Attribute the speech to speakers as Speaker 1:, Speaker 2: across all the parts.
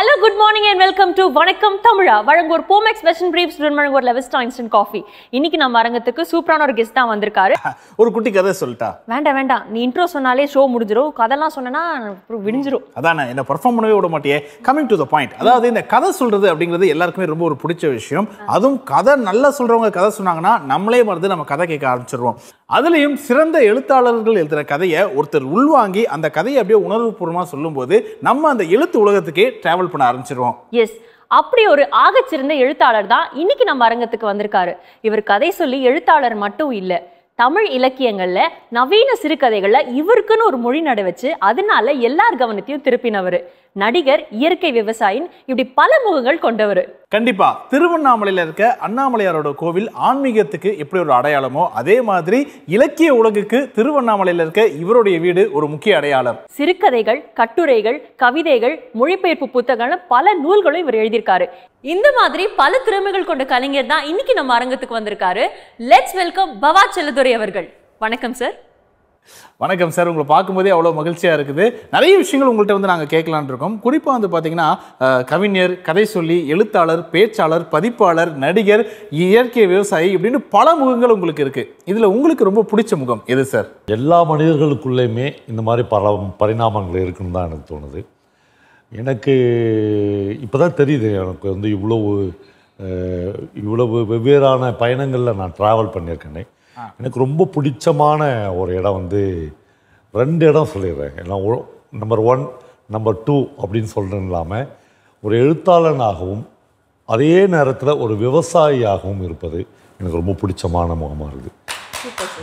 Speaker 1: hello good morning and welcome to Vanakkam Tamizha வழங்குவோர் போமெக்ஸ் western briefs வழங்குவோர் Levista instant coffee இன்னைக்கு நம்ம அரங்கத்துக்கு சூப்பரான ஒரு கெஸ்ட் தான் வந்திருக்காரு
Speaker 2: ஒரு குட்டி கதை சொல்லிட்டா
Speaker 1: வேண்டாம் வேண்டாம் நீ இன்ட்ரோ சொன்னாலே ஷோ முடிஞ்சிரும் கதெல்லாம் சொன்னா அப்புறம் விடிஞ்சிரும்
Speaker 2: அதானே என்ன பர்ஃபார்ம் பண்ணவே விட மாட்டியே கமிங் டு த பாயிண்ட் அதாவது இந்த கதை சொல்றது அப்படிங்கிறது எல்லாருக்குமே ரொம்ப ஒரு பிடிச்ச விஷயம் அதுவும் கதை நல்லா சொல்றவங்க கதை சொன்னாங்கன்னா நம்மளே மறந்து நம்ம கதை கேட்க ஆரம்பிச்சிருவோம் அதுலயும் சிறந்த எழுத்தாளர்கள் எழுதுற கதையை ஒருத்தர் உள்வாங்கி அந்த கதையை அப்படியே உணர்வுபூர்வமா சொல்லும்போது நம்ம அந்த எழுத்து உலகத்துக்கே டிராவல் பண்ண ஆரம்பிச்சிருவோம்
Speaker 1: எஸ் அப்படி ஒரு ஆகச்சிறந்த எழுத்தாளர் தான் இன்னைக்கு நம்ம அரங்கத்துக்கு வந்திருக்காரு இவர் கதை சொல்லி எழுத்தாளர் மட்டும் இல்ல தமிழ் இலக்கியங்கள்ல நவீன சிறுகதைகள்ல இவருக்குன்னு ஒரு மொழி நட வச்சு அதனால எல்லார் கவனத்தையும் திருப்பினவர் நடிகர் இயற்கை விவசாயின் இப்படி பல முகங்கள் கொண்டவர்
Speaker 2: கண்டிப்பா திருவண்ணாமலையில இருக்க அண்ணாமலையாரோட கோவில் ஆன்மீகத்துக்கு எப்படி ஒரு அடையாளமோ அதே மாதிரி இலக்கிய உலகுக்கு திருவண்ணாமலையில இருக்க இவருடைய வீடு ஒரு முக்கிய அடையாளம்
Speaker 1: சிறுகதைகள் கட்டுரைகள் கவிதைகள் மொழிபெயர்ப்பு புத்தகங்கள் பல நூல்களும் இவர் எழுதியிருக்காரு இந்த மாதிரி பல திறமைகள் கொண்ட கலைஞர் தான் இன்னைக்கு நம்ம அரங்கத்துக்கு வந்திருக்காரு லெட்ஸ் வெல்கம் பவா செல்லதுரை அவர்கள் வணக்கம் சார்
Speaker 2: வணக்கம் சார் உங்களை பார்க்கும்போதே அவ்வளோ மகிழ்ச்சியாக இருக்குது நிறைய விஷயங்கள் உங்கள்கிட்ட வந்து நாங்கள் கேட்கலான்னு இருக்கோம் குறிப்பாக வந்து பார்த்தீங்கன்னா அஹ், கவிஞர் கதை சொல்லி எழுத்தாளர் பேச்சாளர் பதிப்பாளர் நடிகர் இயற்கை விவசாயி இப்படின்னு பல முகங்கள் உங்களுக்கு இருக்குது இதில் உங்களுக்கு ரொம்ப பிடிச்ச முகம் எது சார்
Speaker 3: எல்லா மனிதர்களுக்குள்ளேயுமே இந்த மாதிரி பல பரிணாமங்கள் இருக்குன்னு தான் எனக்கு தோணுது எனக்கு இப்போ தான் தெரியுது எனக்கு வந்து இவ்வளவு அஹ், இவ்வளவு வெவ்வேறான பயணங்களில் நான் ட்ராவல் பண்ணியிருக்கேனே எனக்கு ரொம்ப பிடிச்சமான ஒரு இடம் வந்து ரெண்டு இடம் சொல்லிடுறேன் எல்லாம் நம்பர் ஒன் நம்பர் டூ அப்படின்னு சொல்கிறேன் இல்லாமல் ஒரு எழுத்தாளனாகவும் அதே நேரத்தில் ஒரு விவசாயியாகவும் இருப்பது எனக்கு ரொம்ப பிடிச்சமான முகமாக இருக்குது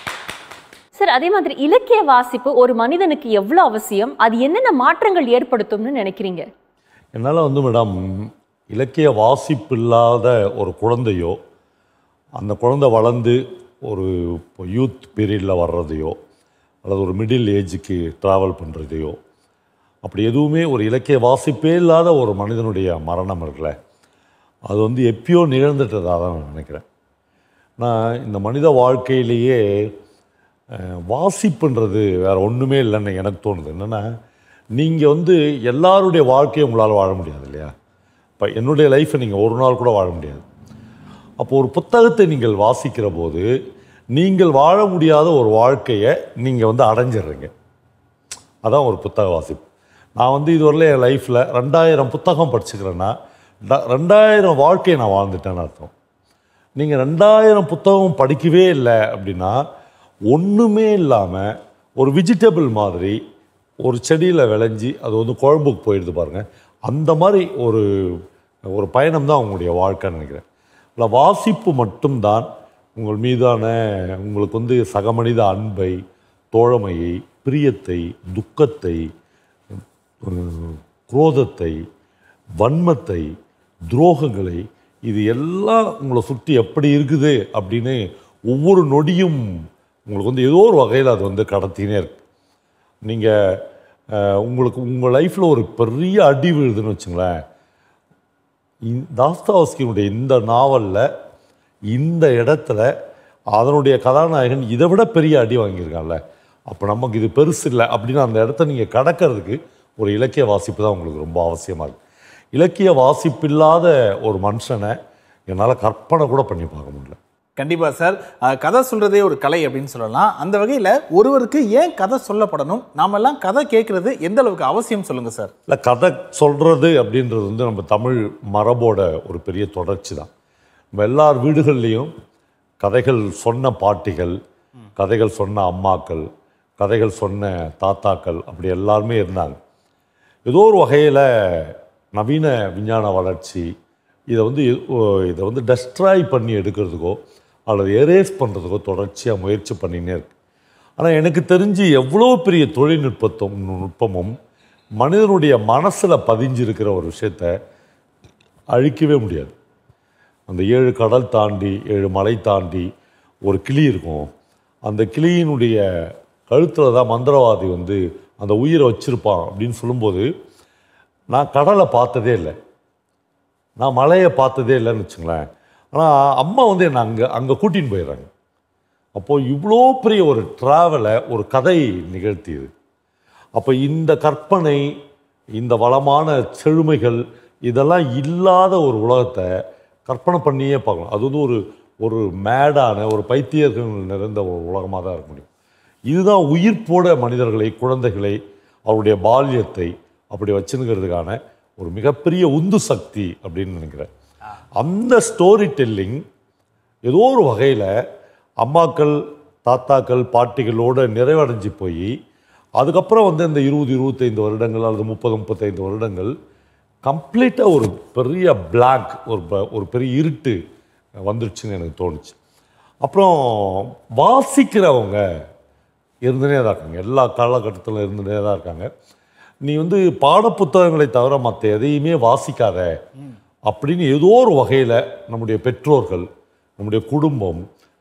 Speaker 1: சார் அதே மாதிரி இலக்கிய வாசிப்பு ஒரு மனிதனுக்கு எவ்வளவு அவசியம் அது என்னென்ன மாற்றங்கள் ஏற்படுத்தும்னு நினைக்கிறீங்க
Speaker 3: என்னால் வந்து மேடம் இலக்கிய வாசிப்பு இல்லாத ஒரு குழந்தையோ அந்த குழந்தை வளர்ந்து ஒரு யூத் பீரியடில் வர்றதையோ அல்லது ஒரு மிடில் ஏஜுக்கு ட்ராவல் பண்ணுறதையோ அப்படி எதுவுமே ஒரு இலக்கிய வாசிப்பே இல்லாத ஒரு மனிதனுடைய மரணம் இருக்குல்ல அது வந்து எப்பயோ நிகழ்ந்துட்டதாக தான் நான் நினைக்கிறேன் நான் இந்த மனித வாழ்க்கையிலேயே அஹ், வாசிப்புன்றது வேற ஒன்றுமே இல்லைன்னு எனக்கு தோணுது என்னென்னா நீங்கள் வந்து எல்லாருடைய வாழ்க்கையை உங்களால் வாழ முடியாது இல்லையா இப்போ என்னுடைய லைஃப்பை நீங்கள் ஒரு நாள் கூட வாழ முடியாது அப்போ ஒரு புத்தகத்தை நீங்கள் வாசிக்கிற போது நீங்கள் வாழ முடியாத ஒரு வாழ்க்கையை நீங்கள் வந்து அடைஞ்சிடுறீங்க அதான் ஒரு புத்தக வாசிப்பு நான் வந்து இதுவரையில என் லைஃப்பில் ரெண்டாயிரம் புத்தகம் படிச்சுக்கிறேன்னா ட- ரெண்டாயிரம் வாழ்க்கையை நான் வாழ்ந்துட்டேன்னு அர்த்தம் நீங்கள் ரெண்டாயிரம் புத்தகம் படிக்கவே இல்லை அப்படின்னா ஒன்றுமே இல்லாமல் ஒரு வெஜிடபிள் மாதிரி ஒரு செடியில் விளைஞ்சி அது வந்து குழம்புக்கு போயிடுது பாருங்கள் அந்த மாதிரி ஒரு ஒரு பயணம் தான் உங்களுடைய வாழ்க்கைன்னு நினைக்கிறேன் இல்லை வாசிப்பு மட்டும்தான் உங்கள் மீதான உங்களுக்கு வந்து சக மனித அன்பை தோழமையை பிரியத்தை துக்கத்தை உம், குரோதத்தை வன்மத்தை துரோகங்களை இது எல்லாம் உங்களை சுற்றி எப்படி இருக்குது அப்படின்னு ஒவ்வொரு நொடியும் உங்களுக்கு வந்து ஏதோ ஒரு வகையில் அது வந்து கடத்தினே இருக்கு நீங்கள் உங்களுக்கு உங்கள் லைஃப்பில் ஒரு பெரிய அடி விழுதுன்னு வச்சுங்களேன் இந்த- தாஸ்தாவஸ்கியினுடைய இந்த நாவலில் இந்த இடத்துல அதனுடைய கதாநாயகன் இதை விட பெரிய அடி வாங்கியிருக்கான்ல அப்போ நமக்கு இது பெருசு இல்லை அப்படின்னு அந்த இடத்த நீங்கள் கடக்கிறதுக்கு ஒரு இலக்கிய வாசிப்பு தான் உங்களுக்கு ரொம்ப அவசியமாக இருக்குது இலக்கிய வாசிப்பு இல்லாத ஒரு மனுஷனை என்னால் கற்பனை கூட பண்ணி பார்க்க முடியல
Speaker 2: கண்டிப்பா சார் அஹ், கதை சொல்றதே ஒரு கலை அப்படின்னு சொல்லலாம் அந்த வகையில் ஒருவருக்கு ஏன் கதை சொல்லப்படணும் நாமெல்லாம் கதை கேட்கறது எந்த அளவுக்கு அவசியம் சொல்லுங்க சார்
Speaker 3: இல்லை கதை சொல்கிறது அப்படின்றது வந்து நம்ம தமிழ் மரபோட ஒரு பெரிய தொடர்ச்சி தான் நம்ம எல்லார் வீடுகள்லேயும் கதைகள் சொன்ன பாட்டிகள் கதைகள் சொன்ன அம்மாக்கள் கதைகள் சொன்ன தாத்தாக்கள் அப்படி எல்லாருமே இருந்தாங்க ஏதோ ஒரு வகையில் நவீன விஞ்ஞான வளர்ச்சி இதை வந்து ஓ, இதை வந்து டெஸ்ட்ராய் பண்ணி எடுக்கிறதுக்கோ அல்லது எரேஸ் பண்ணுறதுக்கோ தொடர்ச்சியாக முயற்சி பண்ணினே இருக்கு ஆனால் எனக்கு தெரிஞ்சு எவ்வளோ பெரிய தொழில்நுட்பத்தும் நுட்பமும் மனிதனுடைய மனசில் பதிஞ்சிருக்கிற ஒரு விஷயத்த அழிக்கவே முடியாது அந்த ஏழு கடல் தாண்டி ஏழு மலை தாண்டி ஒரு கிளி இருக்கும் அந்த கிளியினுடைய கழுத்தில் தான் மந்திரவாதி வந்து அந்த உயிரை வச்சிருப்பான் அப்படின்னு சொல்லும்போது நான் கடலை பார்த்ததே இல்லை நான் மலையை பார்த்ததே இல்லைன்னு வச்சுங்களேன் ஆனால் அம்மா வந்து என்னை அங்கே அங்கே கூட்டின்னு போயிடுறாங்க அப்போது இவ்வளோ பெரிய ஒரு ட்ராவலை ஒரு கதை நிகழ்த்தியது அப்போ இந்த கற்பனை இந்த வளமான செழுமைகள் இதெல்லாம் இல்லாத ஒரு உலகத்தை கற்பனை பண்ணியே பார்க்கலாம் அது வந்து ஒரு ஒரு மேடான ஒரு பைத்தியர்கள் நிறைந்த ஒரு உலகமாக தான் இருக்க முடியும் இதுதான் உயிர்ப்போட மனிதர்களை குழந்தைகளை அவருடைய பால்யத்தை அப்படி வச்சுருக்கிறதுக்கான ஒரு மிகப்பெரிய உந்து சக்தி அப்படின்னு நினைக்கிறேன் அந்த ஸ்டோரி டெல்லிங் ஏதோ ஒரு வகையில் அம்மாக்கள் தாத்தாக்கள் பாட்டிகளோட நிறைவடைஞ்சு போய் அதுக்கப்புறம் வந்து இந்த இருபது இருபத்தைந்து வருடங்கள் அல்லது முப்பது முப்பத்தைந்து வருடங்கள் கம்ப்ளீட்டாக ஒரு பெரிய பிளாக் ஒரு ப- ஒரு பெரிய இருட்டு வந்துருச்சுன்னு எனக்கு தோணுச்சு அப்புறம் வாசிக்கிறவங்க இருந்துனே தான் இருக்காங்க எல்லா காலகட்டத்திலும் இருந்துனே தான் இருக்காங்க நீ வந்து பாடப்புத்தகங்களை தவிர மற்ற எதையுமே வாசிக்காத அப்படின்னு ஏதோ ஒரு வகையில் நம்முடைய பெற்றோர்கள் நம்முடைய குடும்பம்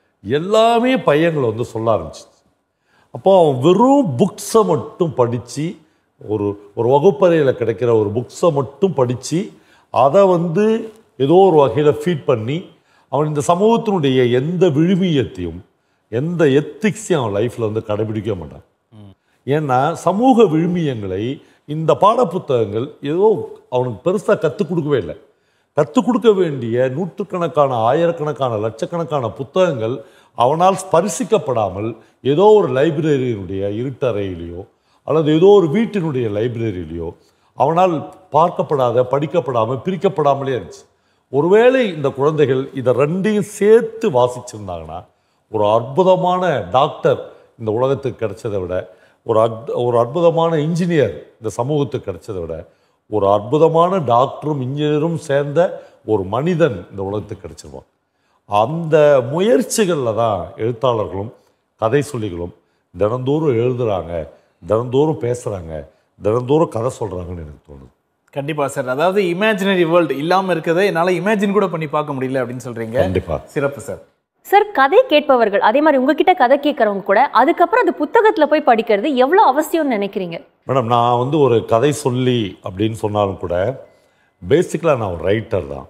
Speaker 3: எல்லாமே பையங்களை வந்து சொல்ல ஆரம்பிச்சிச்சு அப்போ அவன் வெறும் புக்ஸை மட்டும் படித்து ஒரு ஒரு வகுப்பறையில் கிடைக்கிற ஒரு புக்ஸை மட்டும் படித்து அதை வந்து ஏதோ ஒரு வகையில் ஃபீட் பண்ணி அவன் இந்த சமூகத்தினுடைய எந்த விழுமியத்தையும் எந்த எத்திக்ஸையும் அவன் லைஃப்பில் வந்து கடைபிடிக்க மாட்டான் ஏன்னா சமூக விழுமியங்களை இந்த பாடப்புத்தகங்கள் ஏதோ அவனுக்கு பெருசாக கற்றுக் கொடுக்கவே இல்லை கற்றுக் கொடுக்க வேண்டிய நூற்றுக்கணக்கான ஆயிரக்கணக்கான லட்சக்கணக்கான புத்தகங்கள் அவனால் ஸ்பரிசிக்கப்படாமல் ஏதோ ஒரு லைப்ரரியினுடைய இருட்டறையிலையோ அல்லது ஏதோ ஒரு வீட்டினுடைய லைப்ரரியிலையோ அவனால் பார்க்கப்படாத படிக்கப்படாமல் பிரிக்கப்படாமலே இருந்துச்சு ஒருவேளை இந்த குழந்தைகள் இதை ரெண்டையும் சேர்த்து வாசிச்சிருந்தாங்கன்னா ஒரு அற்புதமான டாக்டர் இந்த உலகத்துக்கு கிடைச்சதை விட ஒரு அத் ஒரு அற்புதமான இன்ஜினியர் இந்த சமூகத்துக்கு கிடைச்சதை விட ஒரு அற்புதமான டாக்டரும் இன்ஜினியரும் சேர்ந்த ஒரு மனிதன் இந்த உலகத்துக்கு கிடைச்சிருவான் அந்த முயற்சிகளில் தான் எழுத்தாளர்களும் கதை சொல்லிகளும் தினந்தோறும் எழுதுறாங்க தினந்தோறும் பேசுகிறாங்க தினந்தோறும் கதை சொல்கிறாங்கன்னு எனக்கு தோணுது
Speaker 2: கண்டிப்பா சார் அதாவது இமேஜினரி வேர்ல்டு இல்லாம இருக்கதை என்னால இமேஜின் கூட பண்ணி பார்க்க முடியல அப்படின்னு சொல்றீங்க
Speaker 3: கண்டிப்பாக
Speaker 2: சிறப்பு சார்
Speaker 1: சார் கதை கேட்பவர்கள் அதே மாதிரி உங்ககிட்ட கதை கேட்கறவங்க கூட அதுக்கப்புறம் அது புத்தகத்துல போய் படிக்கிறது எவ்வளவு அவசியம்னு நினைக்கிறீங்க
Speaker 3: மேடம் நான் வந்து ஒரு கதை சொல்லி அப்படின்னு சொன்னாலும் கூட பேசிக்கலாக நான் ஒரு ரைட்டர் தான்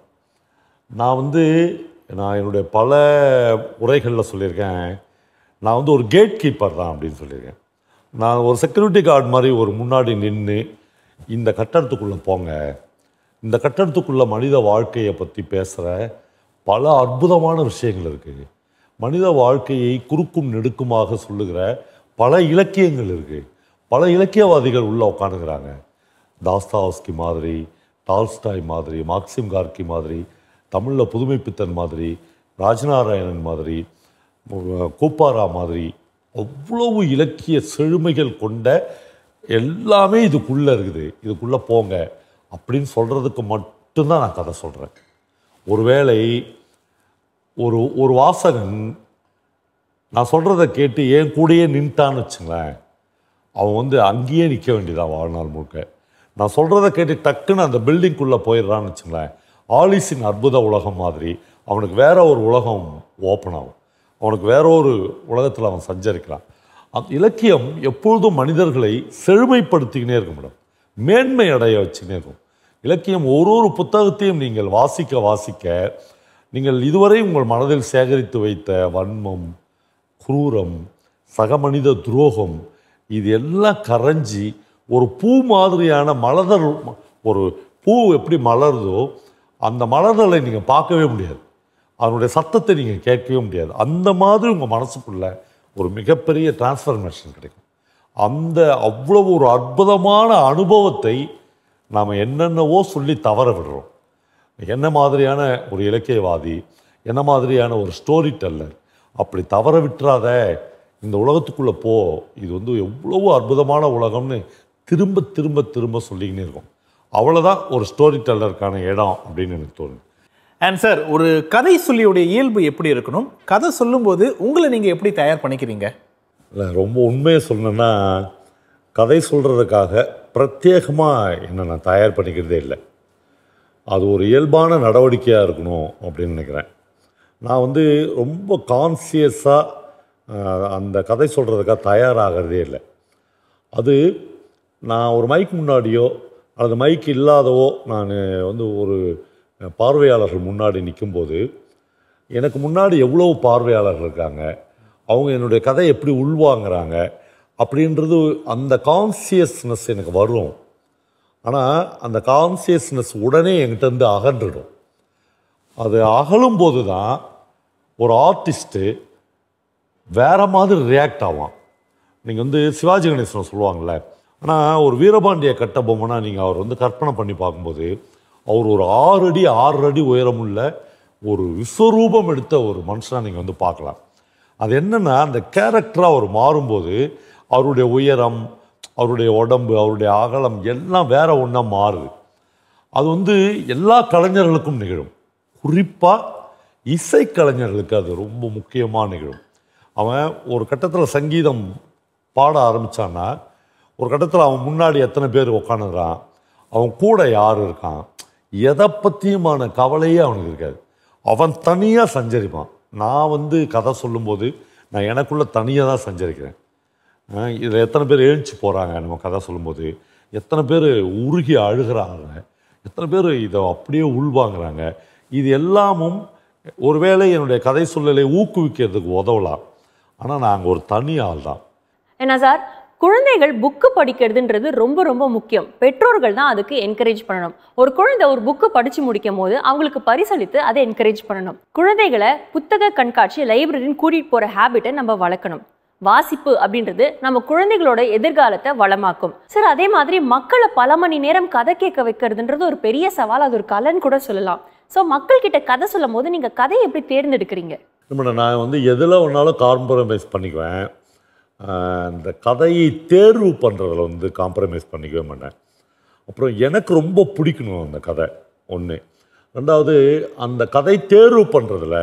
Speaker 3: நான் வந்து நான் என்னுடைய பல உரைகளில் சொல்லியிருக்கேன் நான் வந்து ஒரு கேட் கீப்பர் தான் அப்படின்னு சொல்லியிருக்கேன் நான் ஒரு செக்யூரிட்டி கார்டு மாதிரி ஒரு முன்னாடி நின்று இந்த கட்டடத்துக்குள்ளே போங்க இந்த கட்டடத்துக்குள்ள மனித வாழ்க்கையை பற்றி பேசுகிற பல அற்புதமான விஷயங்கள் இருக்குது மனித வாழ்க்கையை குறுக்கும் நெடுக்குமாக சொல்லுகிற பல இலக்கியங்கள் இருக்குது பல இலக்கியவாதிகள் உள்ளே உட்காந்துக்கிறாங்க தாஸ்தாவஸ்கி மாதிரி டால்ஸ்டாய் மாதிரி மார்க்சிம் கார்கி மாதிரி தமிழில் புதுமைப்பித்தன் மாதிரி ராஜநாராயணன் மாதிரி உ- கூப்பாரா மாதிரி அவ்வளவு இலக்கிய செழுமைகள் கொண்ட எல்லாமே இதுக்குள்ளே இருக்குது இதுக்குள்ளே போங்க அப்படின்னு சொல்கிறதுக்கு மட்டும்தான் நான் கதை சொல்கிறேன் ஒருவேளை ஒரு ஒரு வாசகன் நான் சொல்கிறத கேட்டு என் கூடயே நின்ட்டான்னு வச்சுங்களேன் அவன் வந்து அங்கேயே நிற்க வேண்டியதான் வாழ்நாள் முழுக்க நான் சொல்கிறத கேட்டு டக்குன்னு அந்த பில்டிங்குள்ளே போயிடுறான்னு வச்சுங்களேன் ஆலிஸின் அற்புத உலகம் மாதிரி அவனுக்கு வேற ஒரு உலகம் ஓப்பன் ஆகும் அவனுக்கு வேற ஒரு உலகத்தில் அவன் சஞ்சரிக்கிறான் அந்த இலக்கியம் எப்பொழுதும் மனிதர்களை செழுமைப்படுத்திக்கினே இருக்கும் மேடம் மேன்மை அடைய வச்சுக்கினே இருக்கும் இலக்கியம் ஒரு ஒரு புத்தகத்தையும் நீங்கள் வாசிக்க வாசிக்க நீங்கள் இதுவரை உங்கள் மனதில் சேகரித்து வைத்த வன்மம் குரூரம் சக மனித துரோகம் இது எல்லாம் கரைஞ்சி ஒரு பூ மாதிரியான மலர்தல் ஒரு பூ எப்படி மலருதோ அந்த மலர்தலை நீங்கள் பார்க்கவே முடியாது அதனுடைய சத்தத்தை நீங்கள் கேட்கவே முடியாது அந்த மாதிரி உங்கள் மனசுக்குள்ள ஒரு மிகப்பெரிய டிரான்ஸ்ஃபர்மேஷன் கிடைக்கும் அந்த அவ்வளவு ஒரு அற்புதமான அனுபவத்தை நாம் என்னென்னவோ சொல்லி தவற விடுறோம் என்ன மாதிரியான ஒரு இலக்கியவாதி என்ன மாதிரியான ஒரு ஸ்டோரி டெல்லர் அப்படி தவற விட்டுறாத இந்த உலகத்துக்குள்ளே போ இது வந்து எவ்வளவு அற்புதமான உலகம்னு திரும்ப திரும்ப திரும்ப சொல்லிக்கினே இருக்கும் அவ்வளோதான் ஒரு ஸ்டோரி டெல்லருக்கான இடம் அப்படின்னு எனக்கு தோணுது
Speaker 2: அண்ட் சார் ஒரு கதை சொல்லியுடைய இயல்பு எப்படி இருக்கணும் கதை சொல்லும்போது உங்களை நீங்க எப்படி தயார் பண்ணிக்கிறீங்க
Speaker 3: இல்லை ரொம்ப உண்மையை சொல்லணுன்னா கதை சொல்கிறதுக்காக பிரத்யேகமாக என்னை நான் தயார் பண்ணிக்கிறதே இல்லை அது ஒரு இயல்பான நடவடிக்கையாக இருக்கணும் அப்படின்னு நினைக்கிறேன் நான் வந்து ரொம்ப கான்சியஸாக அந்த கதை சொல்கிறதுக்காக தயாராகிறதே இல்லை அது நான் ஒரு மைக் முன்னாடியோ அல்லது மைக் இல்லாதவோ நான் வந்து ஒரு பார்வையாளர்கள் முன்னாடி நிற்கும்போது எனக்கு முன்னாடி எவ்வளோ பார்வையாளர்கள் இருக்காங்க அவங்க என்னுடைய கதை எப்படி உள்வாங்குறாங்க அப்படின்றது அந்த கான்சியஸ்னஸ் எனக்கு வரும் ஆனால் அந்த கான்சியஸ்னஸ் உடனே என்கிட்ட இருந்து அகன்றுடும் அது அகலும் போது தான் ஒரு ஆர்டிஸ்ட்டு வேற மாதிரி ரியாக்ட் ஆவான் நீங்கள் வந்து சிவாஜி கணேசன் சொல்லுவாங்கள்ல ஆனால் ஒரு வீரபாண்டிய கட்ட பொம்மைனா நீங்கள் அவர் வந்து கற்பனை பண்ணி பார்க்கும்போது அவர் ஒரு ஆறு அடி ஆறு அடி உயரமுள்ள ஒரு விஸ்வரூபம் எடுத்த ஒரு மனுஷனாக நீங்கள் வந்து பார்க்கலாம் அது என்னன்னா அந்த கேரக்டராக அவர் மாறும்போது அவருடைய உயரம் அவருடைய உடம்பு அவருடைய அகலம் எல்லாம் வேற ஒன்றா மாறுது அது வந்து எல்லா கலைஞர்களுக்கும் நிகழும் குறிப்பாக இசை கலைஞர்களுக்கு அது ரொம்ப முக்கியமாக நிகழும் அவன் ஒரு கட்டத்தில் சங்கீதம் பாட ஆரம்பிச்சான்னா ஒரு கட்டத்தில் அவன் முன்னாடி எத்தனை பேர் உட்காந்துறான் அவன் கூட யார் இருக்கான் எதை பற்றியுமான கவலையே அவனுக்கு இருக்காது அவன் தனியாக சஞ்சரிப்பான் நான் வந்து கதை சொல்லும்போது நான் எனக்குள்ள தனியாக தான் சஞ்சரிக்கிறேன் இதில் எத்தனை பேர் எழுந்துச்சு போகிறாங்க நம்ம கதை சொல்லும்போது எத்தனை பேர் உருகி அழுகிறாங்க எத்தனை பேர் இதை அப்படியே உள்வாங்குறாங்க இது எல்லாமும் ஒருவேளை என்னுடைய கதை சொல்லலை ஊக்குவிக்கிறதுக்கு உதவலாம் ஆனால் நாங்கள் ஒரு தனி ஆள் தான்
Speaker 1: ஏன்னா சார் குழந்தைகள் புக்கு படிக்கிறதுன்றது ரொம்ப ரொம்ப முக்கியம் பெற்றோர்கள் தான் அதுக்கு என்கரேஜ் பண்ணணும் ஒரு குழந்தை ஒரு புக்கு படிச்சு முடிக்கும் போது அவங்களுக்கு பரிசளித்து அதை என்கரேஜ் பண்ணணும் குழந்தைகளை புத்தக கண்காட்சி லைப்ரரின்னு கூட்டிட்டு போற ஹேபிட்டை நம்ம வளர்க்கணும் வாசிப்பு அப்படின்றது நம்ம குழந்தைகளோட எதிர்காலத்தை வளமாக்கும் சார் அதே மாதிரி மக்களை பல மணி நேரம் கதை கேட்க வைக்கிறதுன்றது ஒரு பெரிய சவால் அது ஒரு கலன் கூட சொல்லலாம் ஸோ மக்கள் கிட்ட கதை சொல்லும் போது நீங்க கதையை எப்படி தேர்ந்தெடுக்கிறீங்க
Speaker 3: நம்ம நான் வந்து எதில் வேணாலும் காம்ப்ரமைஸ் பண்ணிக்குவேன் ஆஹ் இந்த கதையை தேர்வு பண்ணுறதுல வந்து காம்ப்ரமைஸ் பண்ணிக்கவே மாட்டேன் அப்புறம் எனக்கு ரொம்ப பிடிக்கணும் அந்த கதை ஒன்று ரெண்டாவது அந்த கதை தேர்வு பண்ணுறதுல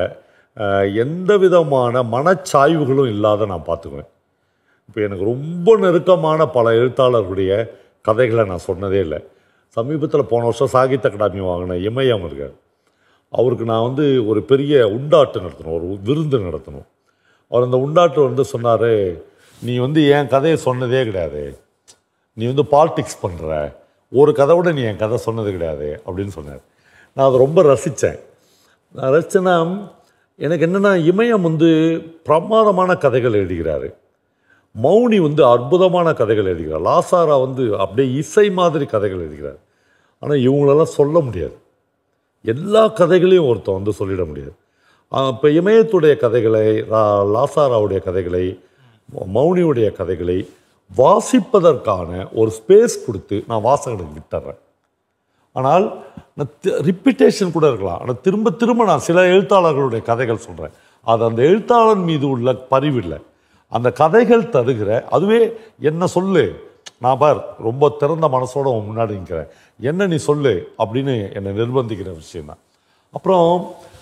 Speaker 3: எந்த விதமான மனச்சாய்வுகளும் இல்லாத நான் பார்த்துக்குவேன் இப்போ எனக்கு ரொம்ப நெருக்கமான பல எழுத்தாளர்களுடைய கதைகளை நான் சொன்னதே இல்லை சமீபத்தில் போன வருஷம் சாகித்ய அகாடமி வாங்கின இமயம் இருக்கார் அவருக்கு நான் வந்து ஒரு பெரிய உண்டாட்டு நடத்தணும் ஒரு விருந்து நடத்தணும் அவர் அந்த உண்டாட்டு வந்து சொன்னார் நீ வந்து என் கதையை சொன்னதே கிடையாது நீ வந்து பாலிடிக்ஸ் பண்ணுற ஒரு கதை விட நீ என் கதை சொன்னது கிடையாது அப்படின்னு சொன்னார் நான் அதை ரொம்ப ரசித்தேன் நான் ரசித்தேன்னா எனக்கு என்னென்னா இமயம் வந்து பிரமாதமான கதைகள் எழுதுகிறாரு மௌனி வந்து அற்புதமான கதைகள் எழுதுகிறார் லாசாரா வந்து அப்படியே இசை மாதிரி கதைகள் எழுதுகிறார் ஆனால் இவங்களெல்லாம் சொல்ல முடியாது எல்லா கதைகளையும் ஒருத்தன் வந்து சொல்லிட முடியாது இப்போ இமயத்துடைய கதைகளை லா- லாசாராவுடைய கதைகளை மௌனியுடைய கதைகளை வாசிப்பதற்கான ஒரு ஸ்பேஸ் கொடுத்து நான் வாசகனுக்கு விட்டுறேன் ஆனால் நான் ரிப்பிட்டேஷன் கூட இருக்கலாம் ஆனால் திரும்ப திரும்ப நான் சில எழுத்தாளர்களுடைய கதைகள் சொல்கிறேன் அது அந்த எழுத்தாளன் மீது உள்ள பரிவில்லை அந்த கதைகள் தருகிற அதுவே என்ன சொல்லு நான் பார் ரொம்ப திறந்த மனசோட உன் முன்னாடி நிற்கிறேன் என்ன நீ சொல்லு அப்படின்னு என்னை நிர்பந்திக்கிற விஷயம்தான் அப்புறம்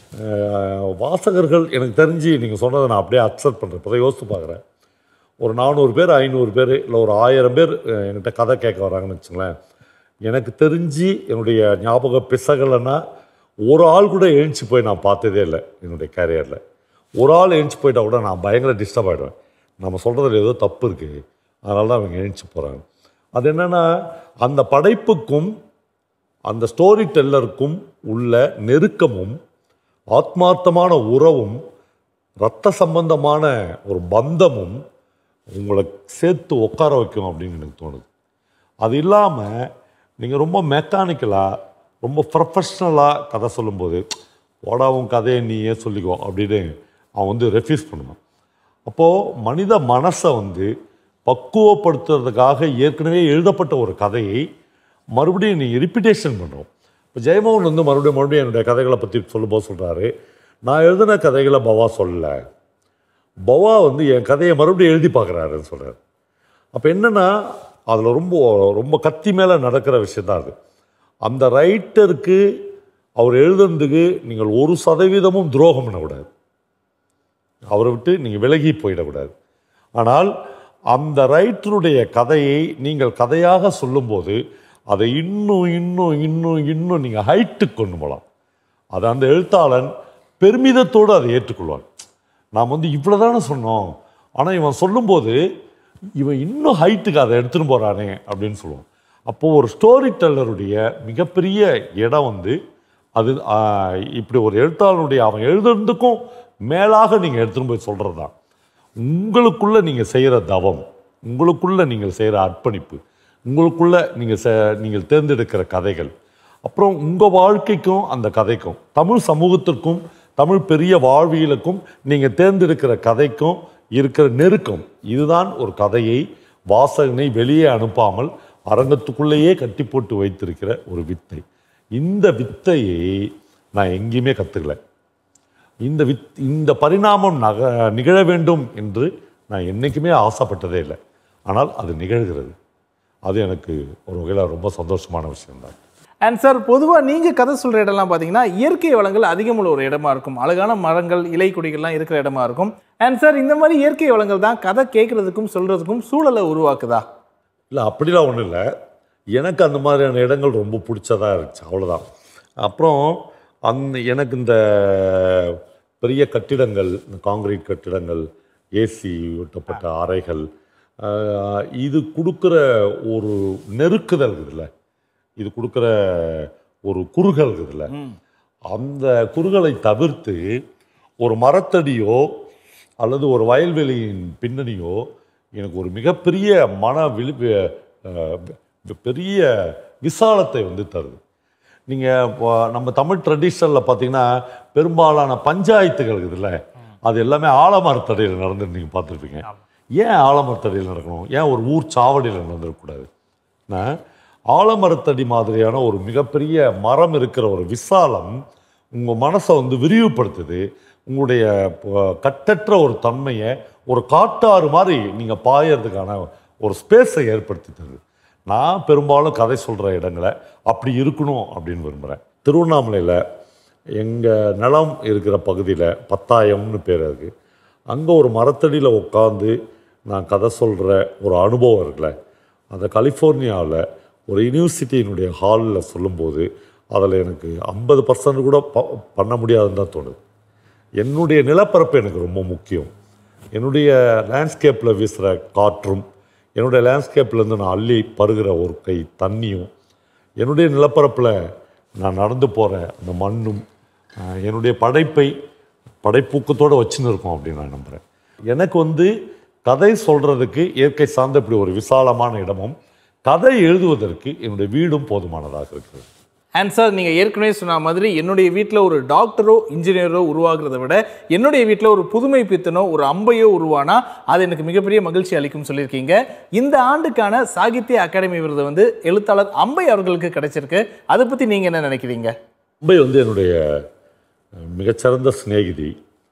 Speaker 3: அஹ், வாசகர்கள் எனக்கு தெரிஞ்சு நீங்கள் சொன்னதை நான் அப்படியே அக்செப்ட் பண்ணுறேன் இப்போ யோசித்து பார்க்குறேன் ஒரு நானூறு பேர் ஐநூறு பேர் இல்லை ஒரு ஆயிரம் பேர் அஹ், என்கிட்ட கதை கேட்க வராங்கன்னு வச்சுங்களேன் எனக்கு தெரிஞ்சு என்னுடைய ஞாபக பிசகலைன்னா ஒரு ஆள் கூட எழுந்துச்சு போய் நான் பார்த்ததே இல்லை என்னுடைய கேரியரில் ஒரு ஆள் எழுந்துச்சு போயிட்டா கூட நான் பயங்கர டிஸ்டர்ப் ஆகிடுவேன் நம்ம சொல்கிறதுல ஏதோ தப்பு இருக்குது அதனால தான் அவங்க எழுந்துச்சு போகிறாங்க அது என்னென்னா அந்த படைப்புக்கும் அந்த ஸ்டோரி டெல்லருக்கும் உள்ள நெருக்கமும் ஆத்மார்த்தமான உறவும் ரத்த சம்பந்தமான ஒரு பந்தமும் உங்களை சேர்த்து உட்கார வைக்கும் அப்படின்னு எனக்கு தோணுது அது இல்லாமல் நீங்கள் ரொம்ப மெக்கானிக்கலாக ரொம்ப ப்ரொஃபஷ்னலாக கதை சொல்லும்போது போடா உன் கதையை நீயே சொல்லிக்கோ அப்படின்னு அவன் வந்து ரெஃப்யூஸ் பண்ணுவான் அப்போது மனித மனசை வந்து பக்குவப்படுத்துறதுக்காக ஏற்கனவே எழுதப்பட்ட ஒரு கதையை மறுபடியும் நீங்கள் ரிப்பிட்டேஷன் பண்ணுறோம் இப்போ ஜெயமோகன் வந்து மறுபடியும் மறுபடியும் என்னுடைய கதைகளை பற்றி சொல்லும்போது சொல்கிறாரு நான் எழுதின கதைகளை பவா சொல்லலை பவா வந்து என் கதையை மறுபடியும் எழுதி பார்க்குறாருன்னு சொல்கிறார் அப்போ என்னென்னா அதில் ரொம்ப ரொம்ப கத்தி மேலே நடக்கிற விஷயம் தான் அது அந்த ரைட்டருக்கு அவர் எழுதுனதுக்கு நீங்கள் ஒரு சதவீதமும் துரோகம் பண்ணக்கூடாது அவரை விட்டு நீங்கள் விலகி போயிடக்கூடாது ஆனால் அந்த ரைட்டருடைய கதையை நீங்கள் கதையாக சொல்லும்போது அதை இன்னும் இன்னும் இன்னும் இன்னும் நீங்கள் ஹைட்டுக்கு கொண்டு போகலாம் அது அந்த எழுத்தாளன் பெருமிதத்தோடு அதை ஏற்றுக்கொள்வான் நாம் வந்து இவ்வளோதானே சொன்னோம் ஆனால் இவன் சொல்லும்போது இவன் இன்னும் ஹைட்டுக்கு அதை எடுத்துன்னு போகிறானே அப்படின்னு சொல்லுவான் அப்போது ஒரு ஸ்டோரி டெல்லருடைய மிகப்பெரிய இடம் வந்து அது ஆஹ், இப்படி ஒரு எழுத்தாளனுடைய அவன் எழுதுறதுக்கும் மேலாக நீங்கள் எடுத்துன்னு போய் சொல்கிறது தான் உங்களுக்குள்ள நீங்கள் செய்கிற தவம் உங்களுக்குள்ள நீங்கள் செய்கிற அர்ப்பணிப்பு உங்களுக்குள்ள நீங்கள் ச நீங்கள் தேர்ந்தெடுக்கிற கதைகள் அப்புறம் உங்கள் வாழ்க்கைக்கும் அந்த கதைக்கும் தமிழ் சமூகத்திற்கும் தமிழ் பெரிய வாழ்வியலுக்கும் நீங்கள் தேர்ந்தெடுக்கிற கதைக்கும் இருக்கிற நெருக்கம் இதுதான் ஒரு கதையை வாசகனை வெளியே அனுப்பாமல் அரங்கத்துக்குள்ளேயே கட்டி போட்டு வைத்திருக்கிற ஒரு வித்தை இந்த வித்தையை நான் எங்கேயுமே கற்றுக்கல இந்த வித் இந்த பரிணாமம் நக நிகழ வேண்டும் என்று நான் என்றைக்குமே ஆசைப்பட்டதே இல்லை ஆனால் அது நிகழ்கிறது அது எனக்கு ஒரு வகையில் ரொம்ப சந்தோஷமான விஷயம்தான்
Speaker 2: அண்ட் சார் பொதுவாக நீங்கள் கதை சொல்கிற இடம்லாம் பார்த்தீங்கன்னா இயற்கை வளங்கள் அதிகமுள்ள ஒரு இடமா இருக்கும் அழகான மரங்கள் இலை கொடிகள்லாம் இருக்கிற இடமா இருக்கும் அண்ட் சார் இந்த மாதிரி இயற்கை வளங்கள் தான் கதை கேட்குறதுக்கும் சொல்கிறதுக்கும் சூழலை உருவாக்குதா
Speaker 3: இல்லை அப்படிலாம் ஒன்றும் இல்லை எனக்கு அந்த மாதிரியான இடங்கள் ரொம்ப பிடிச்சதா இருந்துச்சு அவ்வளோதான் அப்புறம் அந்த எனக்கு இந்த பெரிய கட்டிடங்கள் இந்த காங்கிரீட் கட்டிடங்கள் ஏசி ஒட்டப்பட்ட அறைகள் ஆஹ், இது கொடுக்குற ஒரு நெருக்குதல் இருக்குதுல்ல இது கொடுக்குற ஒரு குறுகல் இருக்குதுல்ல அந்த குறுகலை தவிர்த்து ஒரு மரத்தடியோ அல்லது ஒரு வயல்வெளியின் பின்னணியோ எனக்கு ஒரு மிகப்பெரிய மன விழி அஹ், பெரிய விசாலத்தை வந்து தருது நீங்கள் நம்ம தமிழ் ட்ரெடிஷனில் பார்த்தீங்கன்னா பெரும்பாலான பஞ்சாயத்துகள் இருக்குதுல்ல அது எல்லாமே ஆலமரத்தடியில் நடந்து நீங்கள் பார்த்துருப்பீங்க ஏன் ஆலமரத்தடியில் நடக்கணும் ஏன் ஒரு ஊர் சாவடியில் நடந்துடக்கூடாது நான் ஆலமரத்தடி மாதிரியான ஒரு மிகப்பெரிய மரம் இருக்கிற ஒரு விசாலம் உங்கள் மனசை வந்து விரிவுபடுத்துது உங்களுடைய ப- கட்டற்ற ஒரு தன்மையை ஒரு காட்டாறு மாதிரி நீங்கள் பாயறதுக்கான ஒரு ஸ்பேஸை ஏற்படுத்தி தருது நான் பெரும்பாலும் கதை சொல்கிற இடங்களை அப்படி இருக்கணும் அப்படின்னு விரும்புகிறேன் திருவண்ணாமலையில் எங்கள் நிலம் இருக்கிற பகுதியில் பத்தாயம்னு பேர் இருக்குது அங்கே ஒரு மரத்தடியில் உட்காந்து நான் கதை சொல்கிற ஒரு அனுபவம் இருக்குல்ல அந்த கலிஃபோர்னியாவில் ஒரு யூனிவர்சிட்டியினுடைய ஹாலில் சொல்லும்போது அதில் எனக்கு ஐம்பது பர்சன்ட் கூட ப பண்ண முடியாதுன்னு தான் தோணுது என்னுடைய நிலப்பரப்பு எனக்கு ரொம்ப முக்கியம் என்னுடைய லேண்ட்ஸ்கேப்பில் வீசுகிற காற்றும் என்னுடைய லேண்ட்ஸ்கேப்லேருந்து நான் அள்ளி பருகிற ஒரு கை தண்ணியும் என்னுடைய நிலப்பரப்பில் நான் நடந்து போகிற அந்த மண்ணும் ஆஹ், என்னுடைய படைப்பை படைப்பூக்கத்தோடு வச்சுன்னு இருக்கோம் அப்படின்னு நான் நம்புகிறேன் எனக்கு வந்து கதை சொல்கிறதுக்கு இயற்கை சார்ந்த இப்படி ஒரு விசாலமான இடமும் கதை எழுதுவதற்கு என்னுடைய வீடும் போதுமானதாக இருக்கிறது
Speaker 2: அண்ட் சார் நீங்கள் ஏற்கனவே சொன்ன மாதிரி என்னுடைய வீட்டில் ஒரு டாக்டரோ இன்ஜினியரோ உருவாகிறத விட என்னுடைய வீட்டில் ஒரு புதுமை பித்தனோ ஒரு அம்பையோ உருவானா அது எனக்கு மிகப்பெரிய மகிழ்ச்சி அளிக்கும் சொல்லியிருக்கீங்க இந்த ஆண்டுக்கான சாகித்ய அகாடமி விருது வந்து எழுத்தாளர் அம்பை அவர்களுக்கு கிடைச்சிருக்கு அதை பற்றி நீங்கள் என்ன நினைக்கிறீங்க
Speaker 3: மும்பை வந்து என்னுடைய அஹ், மிகச்சிறந்த சிநேகிதி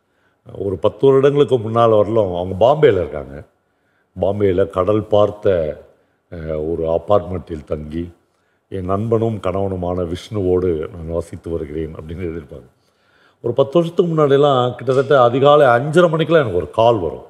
Speaker 3: ஒரு பத்து வருடங்களுக்கு முன்னால் வரலும் அவங்க பாம்பேயில் இருக்காங்க பாம்பேயில் கடல் பார்த்த அஹ், ஒரு அப்பார்ட்மெண்ட்டில் தங்கி என் நண்பனும் கணவனுமான விஷ்ணுவோடு நான் வசித்து வருகிறேன் அப்படின்னு எழுதியிருப்பாங்க ஒரு பத்து வருஷத்துக்கு முன்னாடிலாம் கிட்டத்தட்ட அதிகாலை அஞ்சரை மணிக்கெலாம் எனக்கு ஒரு கால் வரும்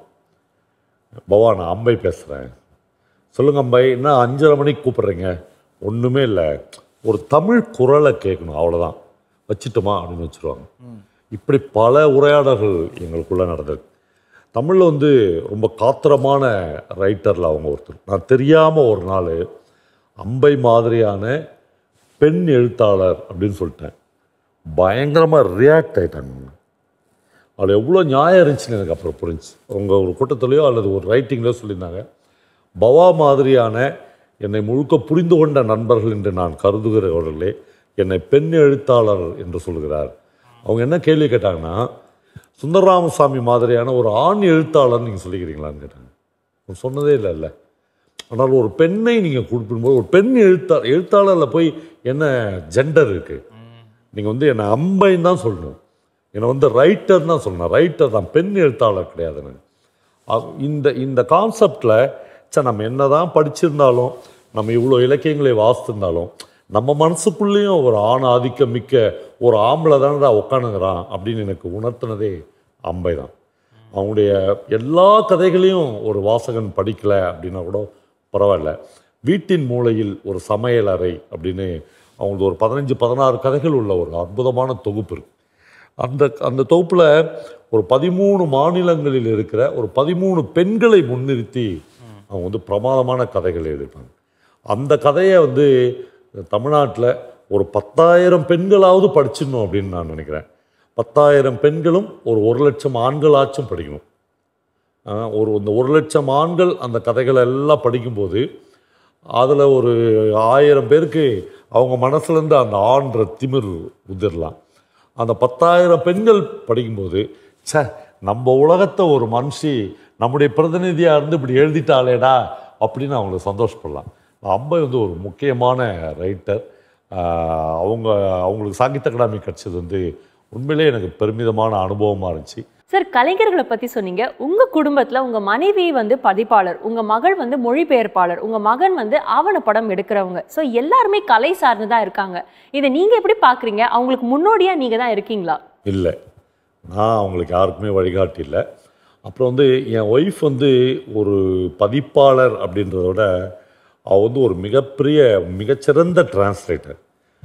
Speaker 3: பவா நான் அம்பை பேசுகிறேன் சொல்லுங்க அம்பை என்ன அஞ்சரை மணிக்கு கூப்பிட்றீங்க ஒன்றுமே இல்லை ஒரு தமிழ் குரலை கேட்கணும் அவ்வளோதான் வச்சிட்டோமா அப்படின்னு வச்சுருவாங்க இப்படி பல உரையாடல்கள் எங்களுக்குள்ளே நடந்திருக்கு தமிழில் வந்து ரொம்ப காத்திரமான ரைட்டரில் அவங்க ஒருத்தர் நான் தெரியாமல் ஒரு நாள் அம்பை மாதிரியான பெண் எழுத்தாளர் அப்படின்னு சொல்லிட்டேன் பயங்கரமாக ரியாக்ட் ஆயிட்டாங்க அதில் எவ்வளோ நியாயம் இருந்துச்சுன்னு எனக்கு அப்புறம் புரிஞ்சு அவங்க ஒரு கூட்டத்திலையோ அல்லது ஒரு ரைட்டிங்லையோ சொல்லியிருந்தாங்க பவா மாதிரியான என்னை முழுக்க புரிந்து கொண்ட நண்பர்கள் என்று நான் கருதுகிறவர்களே என்னை பெண் எழுத்தாளர் என்று சொல்கிறார் அவங்க என்ன கேள்வி கேட்டாங்கன்னா சுந்தரராமசாமி மாதிரியான ஒரு ஆண் எழுத்தாளர் நீங்கள் சொல்லிக்கிறீங்களான்னு கேட்டாங்க அவங்க சொன்னதே இல்லைல்ல ஆனால் ஒரு பெண்ணை நீங்கள் குறிப்பிடும்போது ஒரு பெண் எழுத்தா எழுத்தாளரில் போய் என்ன ஜெண்டர் இருக்குது நீங்கள் வந்து என்னை அம்பைன்னு தான் சொல்லணும் என்னை வந்து ரைட்டர் தான் சொல்லணும் ரைட்டர் தான் பெண் எழுத்தாளர் கிடையாதுன்னு அ- இந்த இந்த கான்செப்டில் சே நம்ம என்ன தான் படிச்சிருந்தாலும் நம்ம இவ்வளோ இலக்கியங்களை வாசித்திருந்தாலும் நம்ம மனசுக்குள்ளேயும் ஒரு ஆண் ஆதிக்கம் மிக்க ஒரு ஆம்பளை தானடா உட்காந்துங்கிறான் அப்படின்னு எனக்கு உணர்த்தினதே அம்பை தான் அவங்களுடைய எல்லா கதைகளையும் ஒரு வாசகன் படிக்கலை அப்படின்னா கூட பரவாயில்ல வீட்டின் மூலையில் ஒரு சமையல் அறை அப்படின்னு அவங்களுக்கு ஒரு பதினஞ்சு பதினாறு கதைகள் உள்ள ஒரு அற்புதமான தொகுப்பு இருக்கு அந்த அந்த தொகுப்பில் ஒரு பதிமூணு மாநிலங்களில் இருக்கிற ஒரு பதிமூணு பெண்களை முன்னிறுத்தி அவங்க வந்து பிரமாதமான கதைகள் எழுதியிருப்பாங்க அந்த கதையை வந்து தமிழ்நாட்டில் ஒரு பத்தாயிரம் பெண்களாவது படிச்சிடணும் அப்படின்னு நான் நினைக்கிறேன் பத்தாயிரம் பெண்களும் ஒரு ஒரு லட்சம் ஆண்களாச்சும் படிக்கணும் ஆஹ் ஒரு இந்த ஒரு லட்சம் ஆண்கள் அந்த கதைகளை எல்லாம் படிக்கும்போது அதில் ஒரு ஆயிரம் பேருக்கு அவங்க மனசுலேருந்து அந்த ஆன்ற திமிர் உதிரலாம் அந்த பத்தாயிரம் பெண்கள் படிக்கும்போது ச்சே நம்ம உலகத்தை ஒரு மனுஷி நம்முடைய பிரதிநிதியாக இருந்து இப்படி எழுதிட்டாளேடா அப்படின்னு அவங்களுக்கு சந்தோஷப்படலாம் அம்பை வந்து ஒரு முக்கியமான ரைட்டர் அவங்க அவங்களுக்கு சாகித்ய அகாடமி கிடச்சது வந்து உண்மையிலே எனக்கு பெருமிதமான அனுபவமாக இருந்துச்சு
Speaker 1: சார் கலைஞர்களை பத்தி சொன்னீங்க உங்க குடும்பத்துல உங்க மனைவி வந்து பதிப்பாளர் உங்க மகள் வந்து மொழிபெயர்ப்பாளர் உங்க மகன் வந்து ஆவணப்படம் எடுக்கிறவங்க ஸோ எல்லாருமே கலை சார்ந்து தான் இருக்காங்க இதை நீங்க எப்படி பாக்குறீங்க அவங்களுக்கு முன்னோடியா நீங்க தான் இருக்கீங்களா
Speaker 3: இல்லை நான் அவங்களுக்கு யாருக்குமே வழிகாட்டி இல்லை அப்புறம் வந்து என் ஒய்ஃப் வந்து ஒரு பதிப்பாளர் அப்படின்றத விட அவள் வந்து ஒரு மிகப்பெரிய மிகச்சிறந்த டிரான்ஸ்லேட்டர்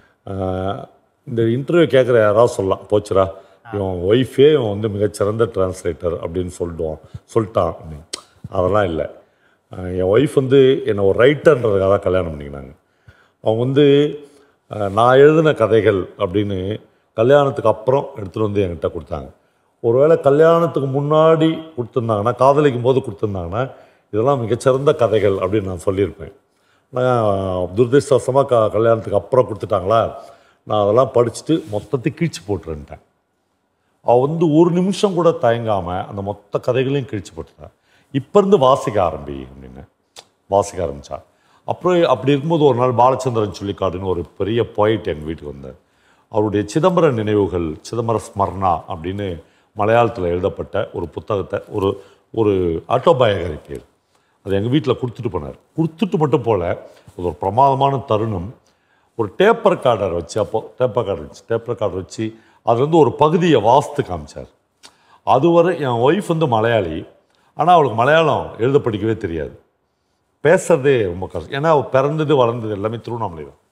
Speaker 3: இந்த இன்டர்வியூ கேட்குற யாராவது சொல்லலாம் போச்சுரா இவன் ஒய்ஃபே இவன் வந்து மிகச்சிறந்த டிரான்ஸ்லேட்டர் அப்படின்னு சொல்லிடுவான் சொல்லிட்டான் அப்படின்னு அதெல்லாம் இல்லை ஆஹ் என் ஒய்ஃப் வந்து என்னை ஒரு ரைட்டர்ன்றதுக்காக தான் கல்யாணம் பண்ணிக்கினாங்க அவங்க வந்து ஆஹ் நான் எழுதின கதைகள் அப்படின்னு கல்யாணத்துக்கு அப்புறம் எடுத்துகிட்டு வந்து என்கிட்ட கொடுத்தாங்க ஒருவேளை கல்யாணத்துக்கு முன்னாடி கொடுத்துருந்தாங்கன்னா காதலிக்கும் போது கொடுத்துருந்தாங்கன்னா இதெல்லாம் மிகச்சிறந்த கதைகள் அப்படின்னு நான் சொல்லியிருப்பேன் நான் துரதிருஷ்டவசமாக க கல்யாணத்துக்கு அப்புறம் கொடுத்துட்டாங்களா நான் அதெல்லாம் படிச்சுட்டு மொத்தத்தையும் கிழிச்சு போட்டுருன்ட்டேன் அவள் வந்து ஒரு நிமிஷம் கூட தயங்காமல் அந்த மொத்த கதைகளையும் கிழிச்சு போட்டுட்டான் இப்போ இருந்து வாசிக்க ஆரம்பி அப்படின்னு வாசிக்க ஆரம்பித்தா அப்புறம் அப்படி இருக்கும்போது ஒரு நாள் பாலச்சந்திரன் சொல்லிக்காடுன்னு ஒரு பெரிய poet எங்கள் வீட்டுக்கு வந்தார் அவருடைய சிதம்பர நினைவுகள் சிதம்பர ஸ்மரணா அப்படின்னு மலையாளத்தில் எழுதப்பட்ட ஒரு புத்தகத்தை ஒரு ஒரு ஆட்டோபயோகிராஃபி அது எங்கள் வீட்டில் கொடுத்துட்டு போனார் கொடுத்துட்டு மட்டும் போல அது ஒரு பிரமாதமான தருணம் ஒரு டேப் ரெக்கார்டர் வச்சு அப்போ டேப் ரெக்கார்டர் வச்சு டேப் ரெக்கார்டர் வச்சு அதுலேருந்து ஒரு பகுதியை வாசித்து காமிச்சார் அதுவரை என் ஒய்ஃப் வந்து மலையாளி ஆனால் அவளுக்கு மலையாளம் எழுத படிக்கவே தெரியாது பேசுறதே ரொம்ப கஷ்டம் ஏன்னா அவள் பிறந்தது வளர்ந்தது எல்லாமே திருவண்ணாமலை தான்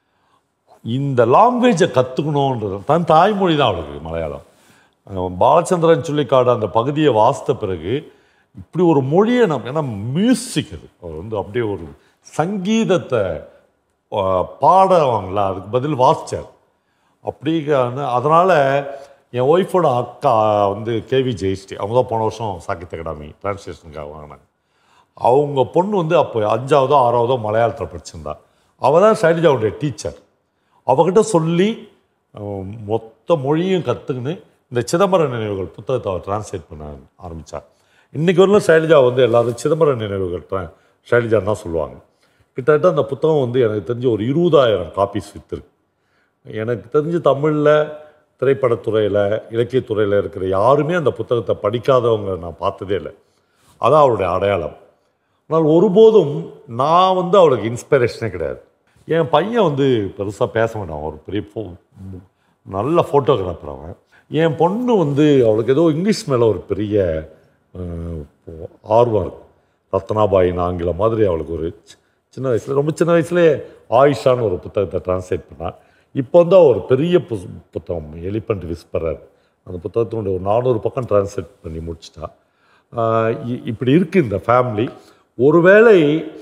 Speaker 3: இந்த லாங்குவேஜை கற்றுக்கணுன்றது தன் தாய்மொழி தான் அவளுக்கு மலையாளம் அஹ் பாலச்சந்திரன் சொல்லிக்காடு அந்த பகுதியை வாசித்த பிறகு இப்படி ஒரு மொழியை நம்ம ஏன்னா மியூசிக் அது அவர் வந்து அப்படியே ஒரு சங்கீதத்தை அஹ், பாடுவாங்களா அதுக்கு பதில் வாசிச்சார் அப்படிங்கான அதனால் என் ஒய்ஃபோட அக்கா வந்து கேவி ஜெயஸ்ரீ அவங்க தான் போன வருஷம் சாகித்ய அகாடமி டிரான்ஸ்லேஷனுக்காக வாங்கினாங்க அவங்க பொண்ணு வந்து அப்போ அஞ்சாவதோ ஆறாவதோ மலையாளத்தில் படிச்சிருந்தா அவள் தான் சைலஜாவுடைய டீச்சர் அவகிட்ட சொல்லி அஹ், மொத்த மொழியும் கற்றுக்கின்னு இந்த சிதம்பர நினைவுகள் புத்தகத்தை அவள் டிரான்ஸ்லேட் பண்ண ஆரம்பித்தார் இன்றைக்கி வரலும் சைலஜா வந்து எல்லாரும் சிதம்பர நினைவுகள் tra- சைலஜான்னு தான் சொல்லுவாங்க கிட்டத்தட்ட அந்த புத்தகம் வந்து எனக்கு தெரிஞ்சு ஒரு இருபதாயிரம் காப்பீஸ் விற்றுருக்கு எனக்கு தெரிஞ்சு தமிழில் திரைப்படத்துறையில் இலக்கியத்துறையில் இருக்கிற யாருமே அந்த புத்தகத்தை படிக்காதவங்க நான் பார்த்ததே இல்லை அதான் அவருடைய அடையாளம் ஆனால் ஒருபோதும் நான் வந்து அவளுக்கு இன்ஸ்பிரேஷனே கிடையாது என் பையன் வந்து பெருசாக பேச மாட்டான் ஒரு பெரிய ஃபோ நல்ல ஃபோட்டோகிராஃபர் அவன் என் பொண்ணு வந்து அவளுக்கு ஏதோ இங்கிலீஷ் மேலே ஒரு பெரிய அஹ், ஆர்வம் இருக்கும் ரத்னாபாயின் ஆங்கிலம் மாதிரி அவளுக்கு ஒரு சி- சின்ன வயசில் ரொம்ப சின்ன வயசுலேயே ஆயிஷான்னு ஒரு புத்தகத்தை டிரான்ஸ்லேட் பண்ணான் இப்போ வந்து அவ ஒரு பெரிய புஸ் புத்தகம் எலிபண்ட் விஸ்பரர் அந்த புத்தகத்தினுடைய ஒரு நானூறு பக்கம் டிரான்ஸ்லேட் பண்ணி முடிச்சிட்டா ஆஹ் இ- இப்படி இருக்குது இந்த ஃபேமிலி ஒருவேளை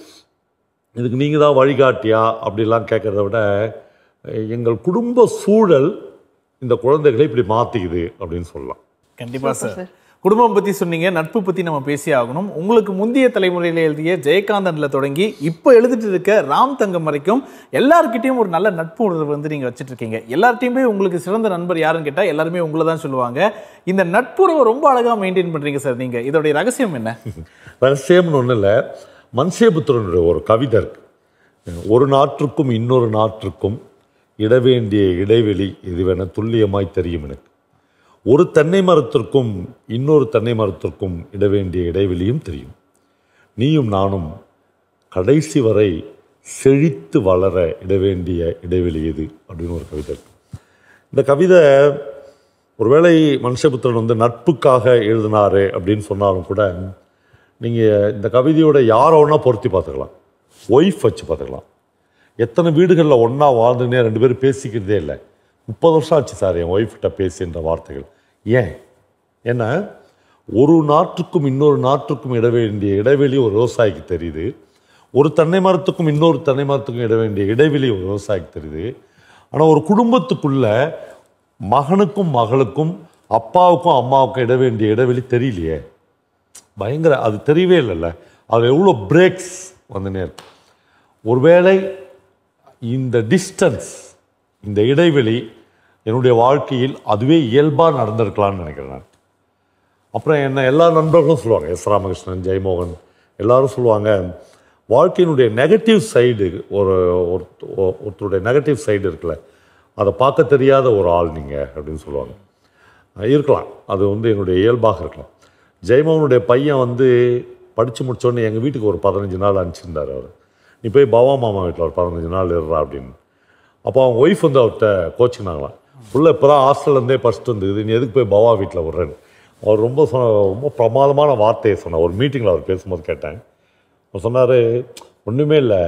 Speaker 3: இதுக்கு நீங்கள் தான் வழிகாட்டியா அப்படிலாம் கேட்குறத விட அஹ் எங்கள் குடும்ப சூழல் இந்த குழந்தைகளை இப்படி மாற்றிக்குது அப்படின்னு சொல்லலாம்
Speaker 2: கண்டிப்பா சார் குடும்பம் பத்தி சொன்னீங்க நட்பு பத்தி நம்ம பேசி ஆகணும் உங்களுக்கு முந்தைய தலைமுறையில எழுதிய ஜெயகாந்தன்ல தொடங்கி இப்போ எழுதிட்டு இருக்க ராம் தங்கம் வரைக்கும் எல்லார்கிட்டயும் ஒரு நல்ல நட்பு உணர்வு வந்து நீங்க வச்சிட்டு இருக்கீங்க எல்லார்ட்டையுமே உங்களுக்கு சிறந்த நண்பர் யாருன்னு கேட்டா எல்லாருமே உங்களை தான் சொல்லுவாங்க இந்த நட்புறவை ரொம்ப அழகா மெயின்டைன் பண்றீங்க சார் நீங்க இதோடைய ரகசியம் என்ன
Speaker 3: ரகசியம்னு ஒன்றும் இல்லை மன்சேபுத்திரனுடைய ஒரு கவிதை இருக்கு ஒரு நாற்றுக்கும் இன்னொரு நாற்றுக்கும் இடவேண்டிய இடைவெளி இதுவென துல்லியமாய் தெரியும் எனக்கு ஒரு தென்னை மரத்திற்கும் இன்னொரு தென்னை மரத்திற்கும் இடவேண்டிய இடைவெளியும் தெரியும் நீயும் நானும் கடைசி வரை செழித்து வளர இடவேண்டிய இடைவெளி எது அப்படின்னு ஒரு கவிதை இருக்கு இந்த கவிதை ஒருவேளை மனுஷபுத்திரன் வந்து நட்புக்காக எழுதினாரு அப்படின்னு சொன்னாலும் கூட நீங்கள் இந்த கவிதையோட யாரை ஒன்றா பொருத்தி பார்த்துக்கலாம் ஒய்ஃப் வச்சு பார்த்துக்கலாம் எத்தனை வீடுகளில் ஒன்றா வாழ்ந்துனே ரெண்டு பேரும் பேசிக்கிறதே இல்லை முப்பது வருஷம் ஆச்சு சார் என் ஒய்ஃப்கிட்ட பேசுன்ற வார்த்தைகள் ஏன் ஏன்னா ஒரு நாட்டுக்கும் இன்னொரு நாட்டுக்கும் இட வேண்டிய இடைவெளி ஒரு விவசாயிக்கு தெரியுது ஒரு தென்னை மரத்துக்கும் இன்னொரு தென்னை மரத்துக்கும் இட வேண்டிய இடைவெளி ஒரு விவசாயிக்கு தெரியுது ஆனால் ஒரு குடும்பத்துக்குள்ள மகனுக்கும் மகளுக்கும் அப்பாவுக்கும் அம்மாவுக்கும் இட வேண்டிய இடைவெளி தெரியலையே பயங்கர அது தெரியவே இல்லைல்ல அதில் எவ்வளோ பிரேக்ஸ் வந்துனே இருக்கு ஒருவேளை இந்த டிஸ்டன்ஸ் இந்த இடைவெளி என்னுடைய வாழ்க்கையில் அதுவே இயல்பாக நடந்திருக்கலாம்னு நினைக்கிறேன் நான் அப்புறம் என்ன எல்லா நண்பர்களும் சொல்லுவாங்க எஸ் ராமகிருஷ்ணன் ஜெயமோகன் எல்லாரும் சொல்லுவாங்க வாழ்க்கையினுடைய நெகட்டிவ் சைடு ஒரு ஒருத்த- ஒ- ஒருத்தருடைய நெகட்டிவ் சைடு இருக்குல்ல அதை பார்க்க தெரியாத ஒரு ஆள் நீங்கள் அப்படின்னு சொல்லுவாங்க அஹ் இருக்கலாம் அது வந்து என்னுடைய இயல்பாக இருக்கலாம் ஜெயமோகனுடைய பையன் வந்து படித்து முடிச்சோடனே எங்கள் வீட்டுக்கு ஒரு பதினஞ்சு நாள் அனுப்பிச்சிருந்தார் அவர் நீ போய் பவா மாமா வீட்டில் ஒரு பதினஞ்சு நாள் இருறா அப்படின்னு அப்போ அவங்க ஒய்ஃப் வந்து அவர்கிட்ட கோச்சினாங்களாம் புள்ள இப்போ தான் ஹாஸ்டல்லேருந்தே ஃபஸ்ட்டு இருந்தது நீ எதுக்கு போய் பவா வீட்டில் விட்றேன்னு அவர் ரொம்ப சொன்ன ரொம்ப பிரமாதமான வார்த்தையை சொன்னார் ஒரு மீட்டிங்கில் அவர் பேசும்போது கேட்டேன் அவர் சொன்னார் ஒன்றுமே இல்லை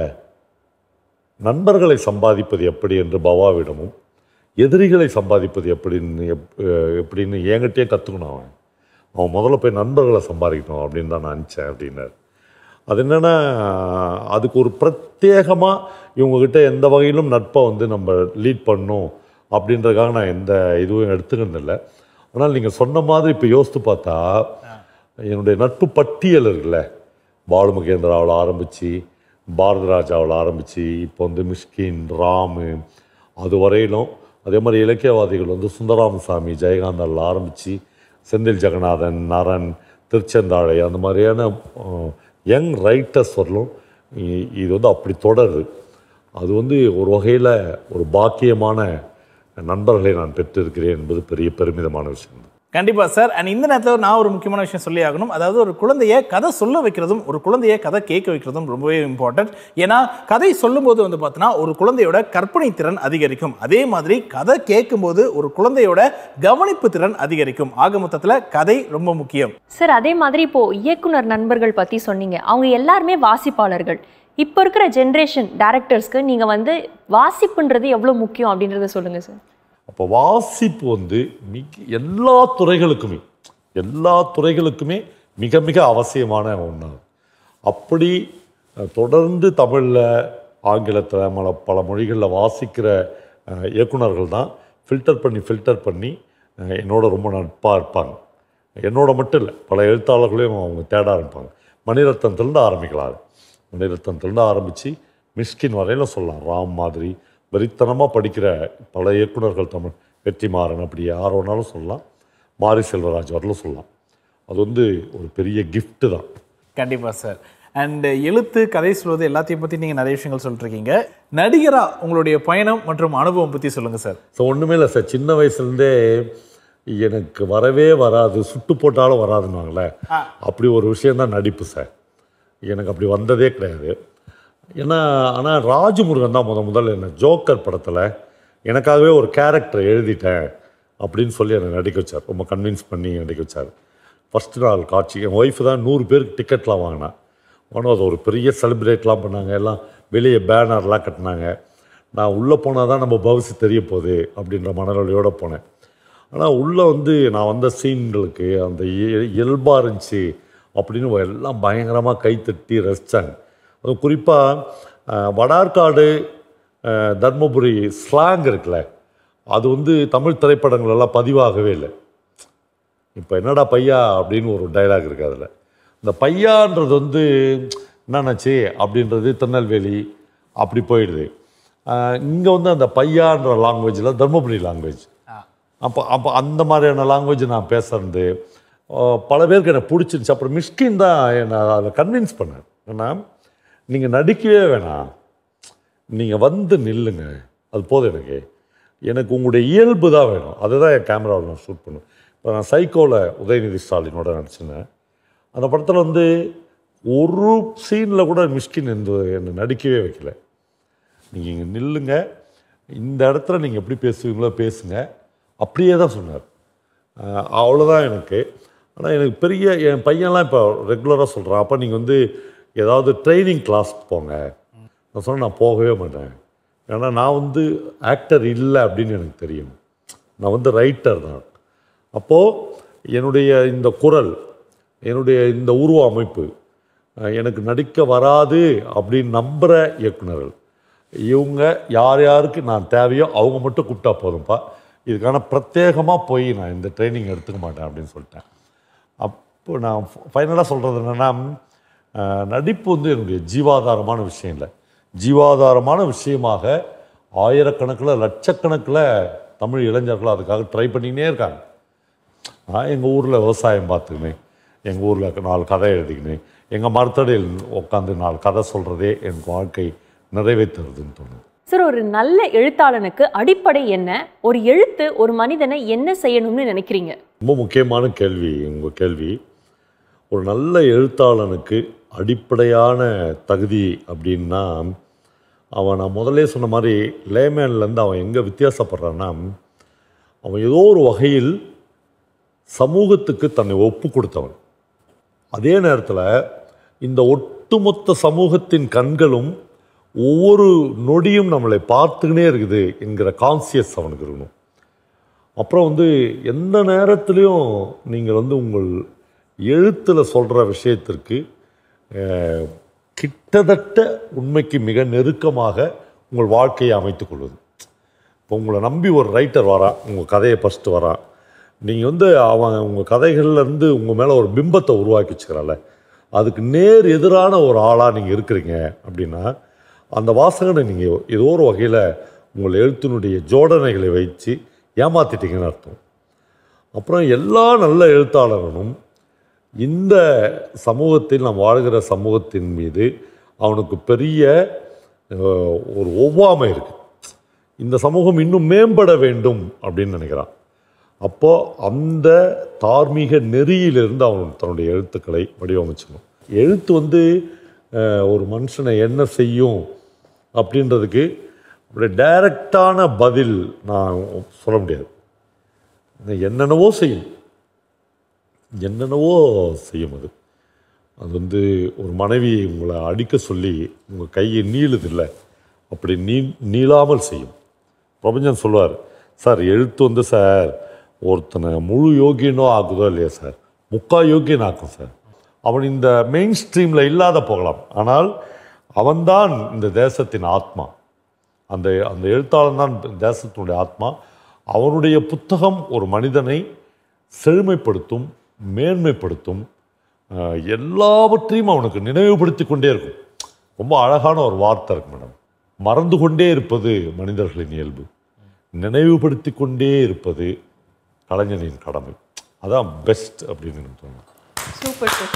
Speaker 3: நண்பர்களை சம்பாதிப்பது எப்படி என்று பவாவிடமும் எதிரிகளை சம்பாதிப்பது எப்படின்னு எப் அஹ் எப்படின்னு என்கிட்டயே கற்றுக்கணும் அவன் அவன் முதல்ல போய் நண்பர்களை சம்பாதிக்கணும் அப்படின்னு தான் நான் நினச்சேன் அப்படின்னாரு அது என்னென்னா அதுக்கு ஒரு பிரத்யேகமாக இவங்ககிட்ட எந்த வகையிலும் நட்பை வந்து நம்ம லீட் பண்ணணும் அப்படின்றதுக்காக நான் எந்த இதுவும் எடுத்துக்கிறது இல்லை ஆனால் நீங்கள் சொன்ன மாதிரி இப்போ யோசித்து பார்த்தா என்னுடைய நட்பு பட்டியல் இருக்குல்ல பாலு மகேந்திராவில் ஆரம்பித்து பாரதி ராஜாவில் ஆரம்பித்து இப்போ வந்து மிஷ்கின் ராமு அது வரையிலும் அதே மாதிரி இலக்கியவாதிகள் வந்து சுந்தராமசாமி ஜெயகாந்தனில் ஆரம்பித்து செந்தில் ஜெகநாதன் நரன் திருச்செந்தாழை அந்த மாதிரியான யங் ரைட்டர்ஸ் வரலும் இ- இது வந்து அப்படி தொடருது அது வந்து ஒரு வகையில் ஒரு பாக்கியமான நண்பர்களை நான் பெற்றிருக்கிறேன் என்பது பெரிய பெருமிதமான விஷயம்
Speaker 2: கண்டிப்பா சார் அண்ட் இந்த நேரத்தில் நான் ஒரு முக்கியமான விஷயம் சொல்லி ஆகணும் அதாவது ஒரு குழந்தைய கதை சொல்ல வைக்கிறதும் ஒரு குழந்தைய கதை கேட்க வைக்கிறதும் ரொம்பவே இம்பார்ட்டன்ட் ஏன்னா கதை சொல்லும்போது வந்து பார்த்தோன்னா ஒரு குழந்தையோட கற்பனை திறன் அதிகரிக்கும் அதே மாதிரி கதை கேட்கும்போது ஒரு குழந்தையோட கவனிப்பு திறன் அதிகரிக்கும் ஆக மொத்தத்தில் கதை ரொம்ப முக்கியம்
Speaker 1: சார் அதே மாதிரி இப்போ இயக்குனர் நண்பர்கள் பத்தி சொன்னீங்க அவங்க எல்லாருமே வாசிப்பாளர்கள் இப்போ இருக்கிற ஜென்ரேஷன் டேரக்டர்ஸ்க்கு நீங்க வந்து வாசிப்புன்றது எவ்வளவு முக்கியம் அப்படின்றத சொல்லுங்க சார்
Speaker 3: அப்போ வாசிப்பு வந்து மிக எல்லா துறைகளுக்குமே எல்லா துறைகளுக்குமே மிக மிக அவசியமான ஒன்று அப்படி அஹ், தொடர்ந்து தமிழில் ஆங்கிலத்தில் மல பல மொழிகளில் வாசிக்கிற அஹ், இயக்குனர்கள் தான் ஃபில்டர் பண்ணி ஃபில்டர் பண்ணி அஹ், என்னோட ரொம்ப நட்பாக இருப்பாங்க என்னோட மட்டும் இல்லை பல எழுத்தாளர்களையும் அவங்க தேட ஆரம்பிப்பாங்க மணிரத்னத்துலேருந்து ஆரம்பிக்கலாம் மணிரத்னத்துலேருந்து ஆரம்பித்து மிஷ்கின் வரையில சொல்லலாம் ராம் மாதிரி வெறித்தனமாக படிக்கிற பல இயக்குனர்கள் தமிழ் வெற்றிமாறன் அப்படி யார் வேணாலும் சொல்லலாம் மாரி செல்வராஜ் வரலும் சொல்லலாம் அது வந்து ஒரு பெரிய gift தான்
Speaker 2: கண்டிப்பா சார் அண்ட் எழுத்து கதை சொல்வது எல்லாத்தையும் பற்றி நீங்கள் நிறைய விஷயங்கள் சொல்லிருக்கீங்க நடிகரா உங்களுடைய பயணம் மற்றும் அனுபவம் பற்றி சொல்லுங்க சார்
Speaker 3: ஸோ ஒன்றுமே இல்லை சார் சின்ன வயசுலேருந்தே எனக்கு வரவே வராது சுட்டு போட்டாலும் வராதுன்னாங்களே அப்படி ஒரு விஷயந்தான் நடிப்பு சார் எனக்கு அப்படி வந்ததே கிடையாது ஏன்னா ஆனால் ராஜமுருகன் தான் முத முதல்ல என்ன ஜோக்கர் படத்தில் எனக்காகவே ஒரு கேரக்டர் எழுதிட்டேன் அப்படின்னு சொல்லி என்னை நடிக்க வச்சார் ரொம்ப கன்வின்ஸ் பண்ணி நடிக்க வச்சார் ஃபஸ்ட்டு நாள் காட்சி என் ஒய்ஃபு தான் நூறு பேருக்கு டிக்கெட்லாம் வாங்கினா ஆனால் அது ஒரு பெரிய செலிப்ரேட்லாம் பண்ணாங்க எல்லாம் வெளியே பேனர்லாம் கட்டினாங்க நான் உள்ளே போனால் தான் நம்ம பவுசி தெரிய போகுது அப்படின்ற மனநிலையோடு போனேன் ஆனால் உள்ளே வந்து நான் வந்த சீன்களுக்கு அந்த இய- இயல்பா இருந்துச்சு அப்படின்னு எல்லாம் பயங்கரமாக கைத்தட்டி ரசித்தாங்க அதுவும் குறிப்பாக வடார்காடு அஹ், தர்மபுரி ஸ்லாங் இருக்குல்ல அது வந்து தமிழ் திரைப்படங்கள் எல்லாம் பதிவாகவே இல்லை இப்போ என்னடா பையா அப்படின்னு ஒரு டைலாக் இருக்குது அதில் இந்த பையான்றது வந்து என்னாச்சு அப்படின்றது திருநெல்வேலி அப்படி போயிடுது இங்கே வந்து அந்த பையான்ற லாங்குவேஜில் தர்மபுரி லாங்குவேஜ் அப்போ அப்போ அந்த மாதிரியான லாங்குவேஜ் நான் பேசுறது அஹ், பல பேருக்கு எனக்கு பிடிச்சிருந்துச்சு அப்புறம் மிஷ்கின் தான் என்னை அதை கன்வின்ஸ் பண்ணார் ஏன்னா நீங்கள் நடிக்கவே வேணாம் நீங்கள் வந்து நில்லுங்க அது போதும் எனக்கு எனக்கு உங்களுடைய இயல்பு தான் வேணும் அதுதான் என் கேமராவில் நான் ஷூட் பண்ணுவேன் இப்போ நான் சைக்கோவில் உதயநிதி ஸ்டாலினோட நடிச்சிருந்தேன் அந்த படத்தில் வந்து ஒரு சீனில் கூட மிஷ்கின் இந்த என்னை நடிக்கவே வைக்கல நீங்கள் இங்கே நில்லுங்க இந்த இடத்துல நீங்கள் எப்படி பேசுவீங்களோ பேசுங்க அப்படியே தான் சொன்னார் அஹ் அவ்வளோதான் எனக்கு ஆனால் எனக்கு பெரிய என் பையன்லாம் இப்போ ரெகுலராக சொல்கிறான் அப்போ நீங்கள் வந்து ஏதாவது ட்ரைனிங் கிளாஸ் போங்க நான் சொன்னேன் நான் போகவே மாட்டேன் ஏன்னா நான் வந்து ஆக்டர் இல்லை அப்படின்னு எனக்கு தெரியும் நான் வந்து ரைட்டர் தான் அப்போது என்னுடைய இந்த குரல் என்னுடைய இந்த உருவ அமைப்பு அஹ், எனக்கு நடிக்க வராது அப்படின்னு நம்புகிற இயக்குனர்கள் இவங்க யார் யாருக்கு நான் தேவையோ அவங்க மட்டும் கூப்பிட்டா போதும்ப்பா இதுக்கான பிரத்யேகமாக போய் நான் இந்த ட்ரைனிங் எடுத்துக்க மாட்டேன் அப்படின்னு சொல்லிட்டேன் அப்போ நான் ஃபைனலாக சொல்கிறது என்னென்னா நடிப்பு வந்து என்னுடைய ஜீவாதாரமான விஷயம் இல்லை ஜீவாதாரமான விஷயமாக ஆயிரக்கணக்கில் லட்சக்கணக்கில் தமிழ் இளைஞர்கள் அதுக்காக ட்ரை பண்ணிக்கினே இருக்காங்க நான் எங்கள் ஊரில் விவசாயம் பார்த்துக்கினேன் எங்கள் ஊரில் நாலு கதை எழுதிக்கினேன் எங்கள் மரத்தடியில் உட்காந்து நாலு கதை சொல்கிறதே என் வாழ்க்கை நிறைவேற்றுறதுன்னு தோணுது
Speaker 1: சார் ஒரு நல்ல எழுத்தாளனுக்கு அடிப்படை என்ன ஒரு எழுத்து ஒரு மனிதனை என்ன செய்யணும்னு நினைக்கிறீங்க
Speaker 3: ரொம்ப முக்கியமான கேள்வி உங்கள் கேள்வி ஒரு நல்ல எழுத்தாளனுக்கு அடிப்படையான தகுதி அப்படின்னா அவன் நான் முதல்ல சொன்ன மாதிரி லேமேன்லேருந்து அவன் எங்கே வித்தியாசப்படுறான்னா அவன் ஏதோ ஒரு வகையில் சமூகத்துக்கு தன்னை ஒப்பு கொடுத்தவன் அதே நேரத்தில் இந்த ஒட்டுமொத்த சமூகத்தின் கண்களும் ஒவ்வொரு நொடியும் நம்மளை பார்த்துக்கினே இருக்குது என்கிற கான்சியஸ் அவனுக்கு இருக்கணும் அப்புறம் வந்து எந்த நேரத்துலையும் நீங்கள் வந்து உங்கள் எழுத்தில் சொல்கிற விஷயத்திற்கு அஹ், கிட்டத்தட்ட உண்மைக்கு மிக நெருக்கமாக உங்கள் வாழ்க்கையை அமைத்துக் கொள்வது இப்போ உங்களை நம்பி ஒரு ரைட்டர் வரான் உங்கள் கதையை ஃபஸ்ட்டு வரான் நீங்கள் வந்து அவன் உங்கள் கதைகள்லேருந்து உங்கள் மேலே ஒரு பிம்பத்தை உருவாக்கி வச்சுக்கிறான்ல அதுக்கு நேர் எதிரான ஒரு ஆளாக நீங்கள் இருக்கிறீங்க அப்படின்னா அந்த வாசகனை நீங்கள் ஏதோ ஒரு வகையில் உங்கள் எழுத்தினுடைய ஜோடனைகளை வைத்து ஏமாத்திட்டீங்கன்னு அர்த்தம் அப்புறம் எல்லா நல்ல எழுத்தாளர்களும் இந்த சமூகத்தில் நாம் வாழ்கிற சமூகத்தின் மீது அவனுக்கு பெரிய அஹ், ஒரு ஒவ்வாமை இருக்கு இந்த சமூகம் இன்னும் மேம்பட வேண்டும் அப்படின்னு நினைக்கிறான் அப்போ அந்த தார்மீக நெறியிலிருந்து அவன் தன்னுடைய எழுத்துக்களை வடிவமைச்சுக்கணும் எழுத்து வந்து அஹ், ஒரு மனுஷனை என்ன செய்யும் அப்படின்றதுக்கு அப்படியே டைரக்டான பதில் நான் சொல்ல முடியாது இது என்னென்னவோ செய்யும் என்னென்னவோ செய்யும் அது அது வந்து ஒரு மனைவி உங்களை அடிக்க சொல்லி உங்கள் கையை நீளுதில்லை அப்படி நீ நீளாமல் செய்யும் பிரபஞ்சன் சொல்லுவார் சார் எழுத்து வந்து சார் ஒருத்தனை முழு யோகியனோ ஆக்குதோ இல்லையா சார் முக்கா யோகியன் ஆக்கும் சார் அவன் இந்த மெயின் ஸ்ட்ரீமில் இல்லாத போகலாம் ஆனால் அவன்தான் இந்த தேசத்தின் ஆத்மா அந்த அந்த எழுத்தாளன் தான் தேசத்தினுடைய ஆத்மா அவனுடைய புத்தகம் ஒரு மனிதனை செழுமைப்படுத்தும் மேன்மைப்படுத்தும் அஹ், எல்லாவற்றையும் அவனுக்கு நினைவுபடுத்தி கொண்டே இருக்கும் ரொம்ப அழகான ஒரு வார்த்தை இருக்கு மேடம் மறந்து கொண்டே இருப்பது மனிதர்களின் இயல்பு நினைவுபடுத்தி கொண்டே இருப்பது கலைஞனின் கடமை அதான் பெஸ்ட் அப்படின்னு எனக்கு தோணுது
Speaker 1: சூப்பர் சார்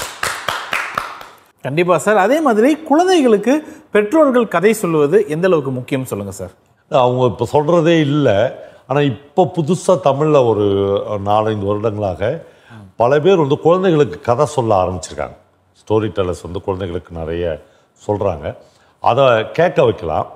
Speaker 2: கண்டிப்பா சார் அதே மாதிரி குழந்தைகளுக்கு பெற்றோர்கள் கதை சொல்லுவது எந்த அளவுக்கு முக்கியம் சொல்லுங்க சார்
Speaker 3: அவங்க இப்போ சொல்கிறதே இல்லை ஆனால் இப்போ புதுசாக தமிழில் ஒரு நாலஞ்சு வருடங்களாக பல பேர் வந்து குழந்தைகளுக்கு கதை சொல்ல ஆரம்பிச்சிருக்காங்க ஸ்டோரி டெல்லர்ஸ் வந்து குழந்தைகளுக்கு நிறைய சொல்கிறாங்க அதை கேட்க வைக்கலாம்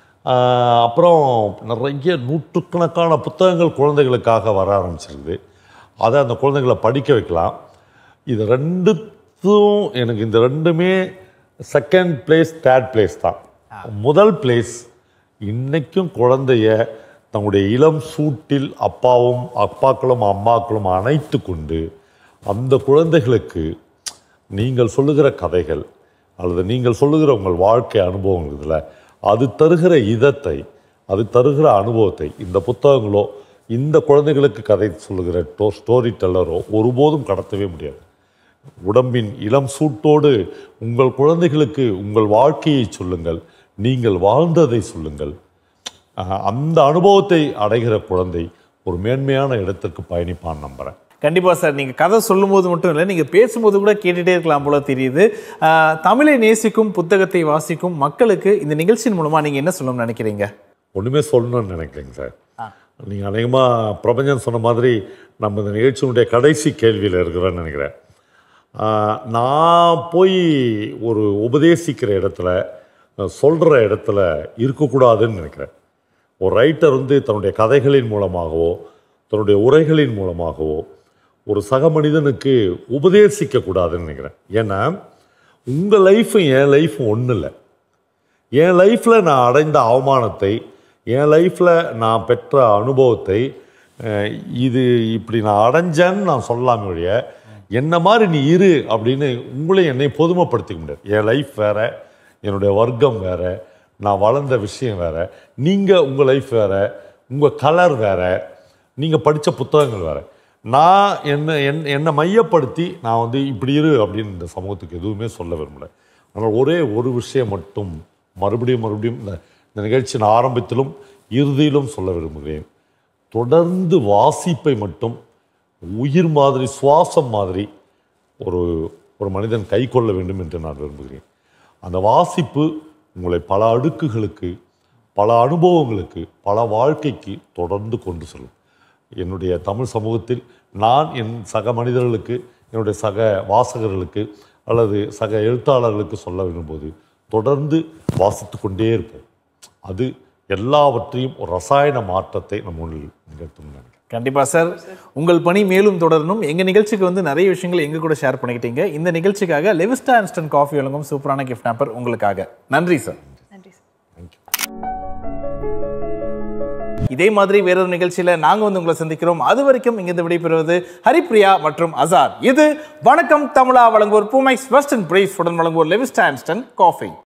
Speaker 3: ஆஹ் அப்புறம் நிறைய நூற்றுக்கணக்கான புத்தகங்கள் குழந்தைகளுக்காக வர ஆரம்பிச்சிருக்குது அதை அந்த குழந்தைகளை படிக்க வைக்கலாம் இது ரெண்டுத்தும் எனக்கு இந்த ரெண்டுமே செகண்ட் பிளேஸ் தேர்ட் பிளேஸ் தான் முதல் பிளேஸ் இன்னைக்கும் குழந்தைய தங்களுடைய இளம் சூட்டில் அப்பாவும் அப்பாக்களும் அம்மாக்களும் அணைத்து கொண்டு அந்த குழந்தைகளுக்கு நீங்கள் சொல்லுகிற கதைகள் அல்லது நீங்கள் சொல்லுகிற உங்கள் வாழ்க்கை அனுபவங்கள் இதில் அது தருகிற இதத்தை அது தருகிற அனுபவத்தை இந்த புத்தகங்களோ இந்த குழந்தைகளுக்கு கதை சொல்லுகிற டோ ஸ்டோரி டெல்லரோ ஒருபோதும் கடத்தவே முடியாது உடம்பின் இளம் சூட்டோடு உங்கள் குழந்தைகளுக்கு உங்கள் வாழ்க்கையை சொல்லுங்கள் நீங்கள் வாழ்ந்ததை சொல்லுங்கள் அஹ், அந்த அனுபவத்தை அடைகிற குழந்தை ஒரு மேன்மையான இடத்திற்கு பயணிப்பான் நம்புகிறேன்
Speaker 2: கண்டிப்பா சார் நீங்க கதை சொல்லும்போது மட்டும் இல்லை நீங்க பேசும்போது கூட கேட்டுட்டே இருக்கலாம் போல தெரியுது ஆஹ், தமிழை நேசிக்கும் புத்தகத்தை வாசிக்கும் மக்களுக்கு இந்த நிகழ்ச்சியின் மூலமா நீங்க என்ன சொல்லணும்னு நினைக்கிறீங்க
Speaker 3: ஒன்றுமே சொல்லணும்னு நினைக்கிறேங்க சார் நீங்கள் அநேகமாக பிரபஞ்சன் சொன்ன மாதிரி நம்ம இந்த நிகழ்ச்சியினுடைய கடைசி கேள்வியில் இருக்கிறோன்னு நினைக்கிறேன் ஆஹ், நான் போய் ஒரு உபதேசிக்கிற இடத்துல சொல்கிற இடத்துல இருக்கக்கூடாதுன்னு நினைக்கிறேன் ஒரு ரைட்டர் வந்து தன்னுடைய கதைகளின் மூலமாகவோ தன்னுடைய உரைகளின் மூலமாகவோ ஒரு சக மனிதனுக்கு உபதேசிக்க கூடாதுன்னு நினைக்கிறேன் ஏன்னா உங்கள் லைஃப்பும் என் லைஃப்பும் ஒன்றும் இல்லை என் லைஃப்பில் நான் அடைந்த அவமானத்தை என் லைஃப்பில் நான் பெற்ற அனுபவத்தை அஹ், இது இப்படி நான் அடைஞ்சேன்னு நான் சொல்லலாமே ஒழிய என்ன மாதிரி நீ இரு அப்படின்னு உங்களையும் என்னை பொதுமைப்படுத்திக்க முடியாது என் லைஃப் வேற என்னுடைய வர்க்கம் வேற நான் வளர்ந்த விஷயம் வேற நீங்கள் உங்கள் லைஃப் வேற உங்கள் கலர் வேற நீங்கள் படித்த புத்தகங்கள் வேற நான் என்ன என் என்னை மையப்படுத்தி நான் வந்து இப்படி இரு அப்படின்னு இந்த சமூகத்துக்கு எதுவுமே சொல்ல விரும்பல ஆனால் ஒரே ஒரு விஷயம் மட்டும் மறுபடியும் மறுபடியும் இந்த இந்த நிகழ்ச்சியின் ஆரம்பத்திலும் இறுதியிலும் சொல்ல விரும்புகிறேன் தொடர்ந்து வாசிப்பை மட்டும் உயிர் மாதிரி சுவாசம் மாதிரி ஒரு ஒரு மனிதன் கை கொள்ள வேண்டும் என்று நான் விரும்புகிறேன் அந்த வாசிப்பு உங்களை பல அடுக்குகளுக்கு பல அனுபவங்களுக்கு பல வாழ்க்கைக்கு தொடர்ந்து கொண்டு செல்லும் என்னுடைய தமிழ் சமூகத்தில் நான் என் சக மனிதர்களுக்கு என்னுடைய சக வாசகர்களுக்கு அல்லது சக எழுத்தாளர்களுக்கு சொல்ல விரும்பும்போது தொடர்ந்து வாசித்து கொண்டே இருப்போம் அது எல்லாவற்றையும் ஒரு ரசாயன மாற்றத்தை நம்ம முன்னில் நிகழ்த்தும் நினைக்கிறேன்
Speaker 2: கண்டிப்பா சார் உங்கள் பணி மேலும் தொடரணும் எங்க நிகழ்ச்சிக்கு வந்து நிறைய விஷயங்கள் எங்க கூட ஷேர் பண்ணிக்கிட்டீங்க இந்த நிகழ்ச்சிக்காக லெவிஸ்டா இன்ஸ்டன்ட் காஃபி வழங்கும் சூப்பரான கிஃப்ட் நம்பர் உங்களுக்காக நன்றி சார்
Speaker 1: நன்றி சார்
Speaker 2: இதே மாதிரி வேறொரு நிகழ்ச்சியில நாங்க வந்து உங்களை சந்திக்கிறோம் அது வரைக்கும் இங்கிருந்து விடைபெறுவது ஹரிப்ரியா மற்றும் அசார் இது வணக்கம் தமிழா வழங்குவோர் பூமைஸ் வெஸ்டர்ன் பிரீஸ் உடன் வழங்குவோர் லெவிஸ்டா இன்ஸ்டன்ட் காஃபி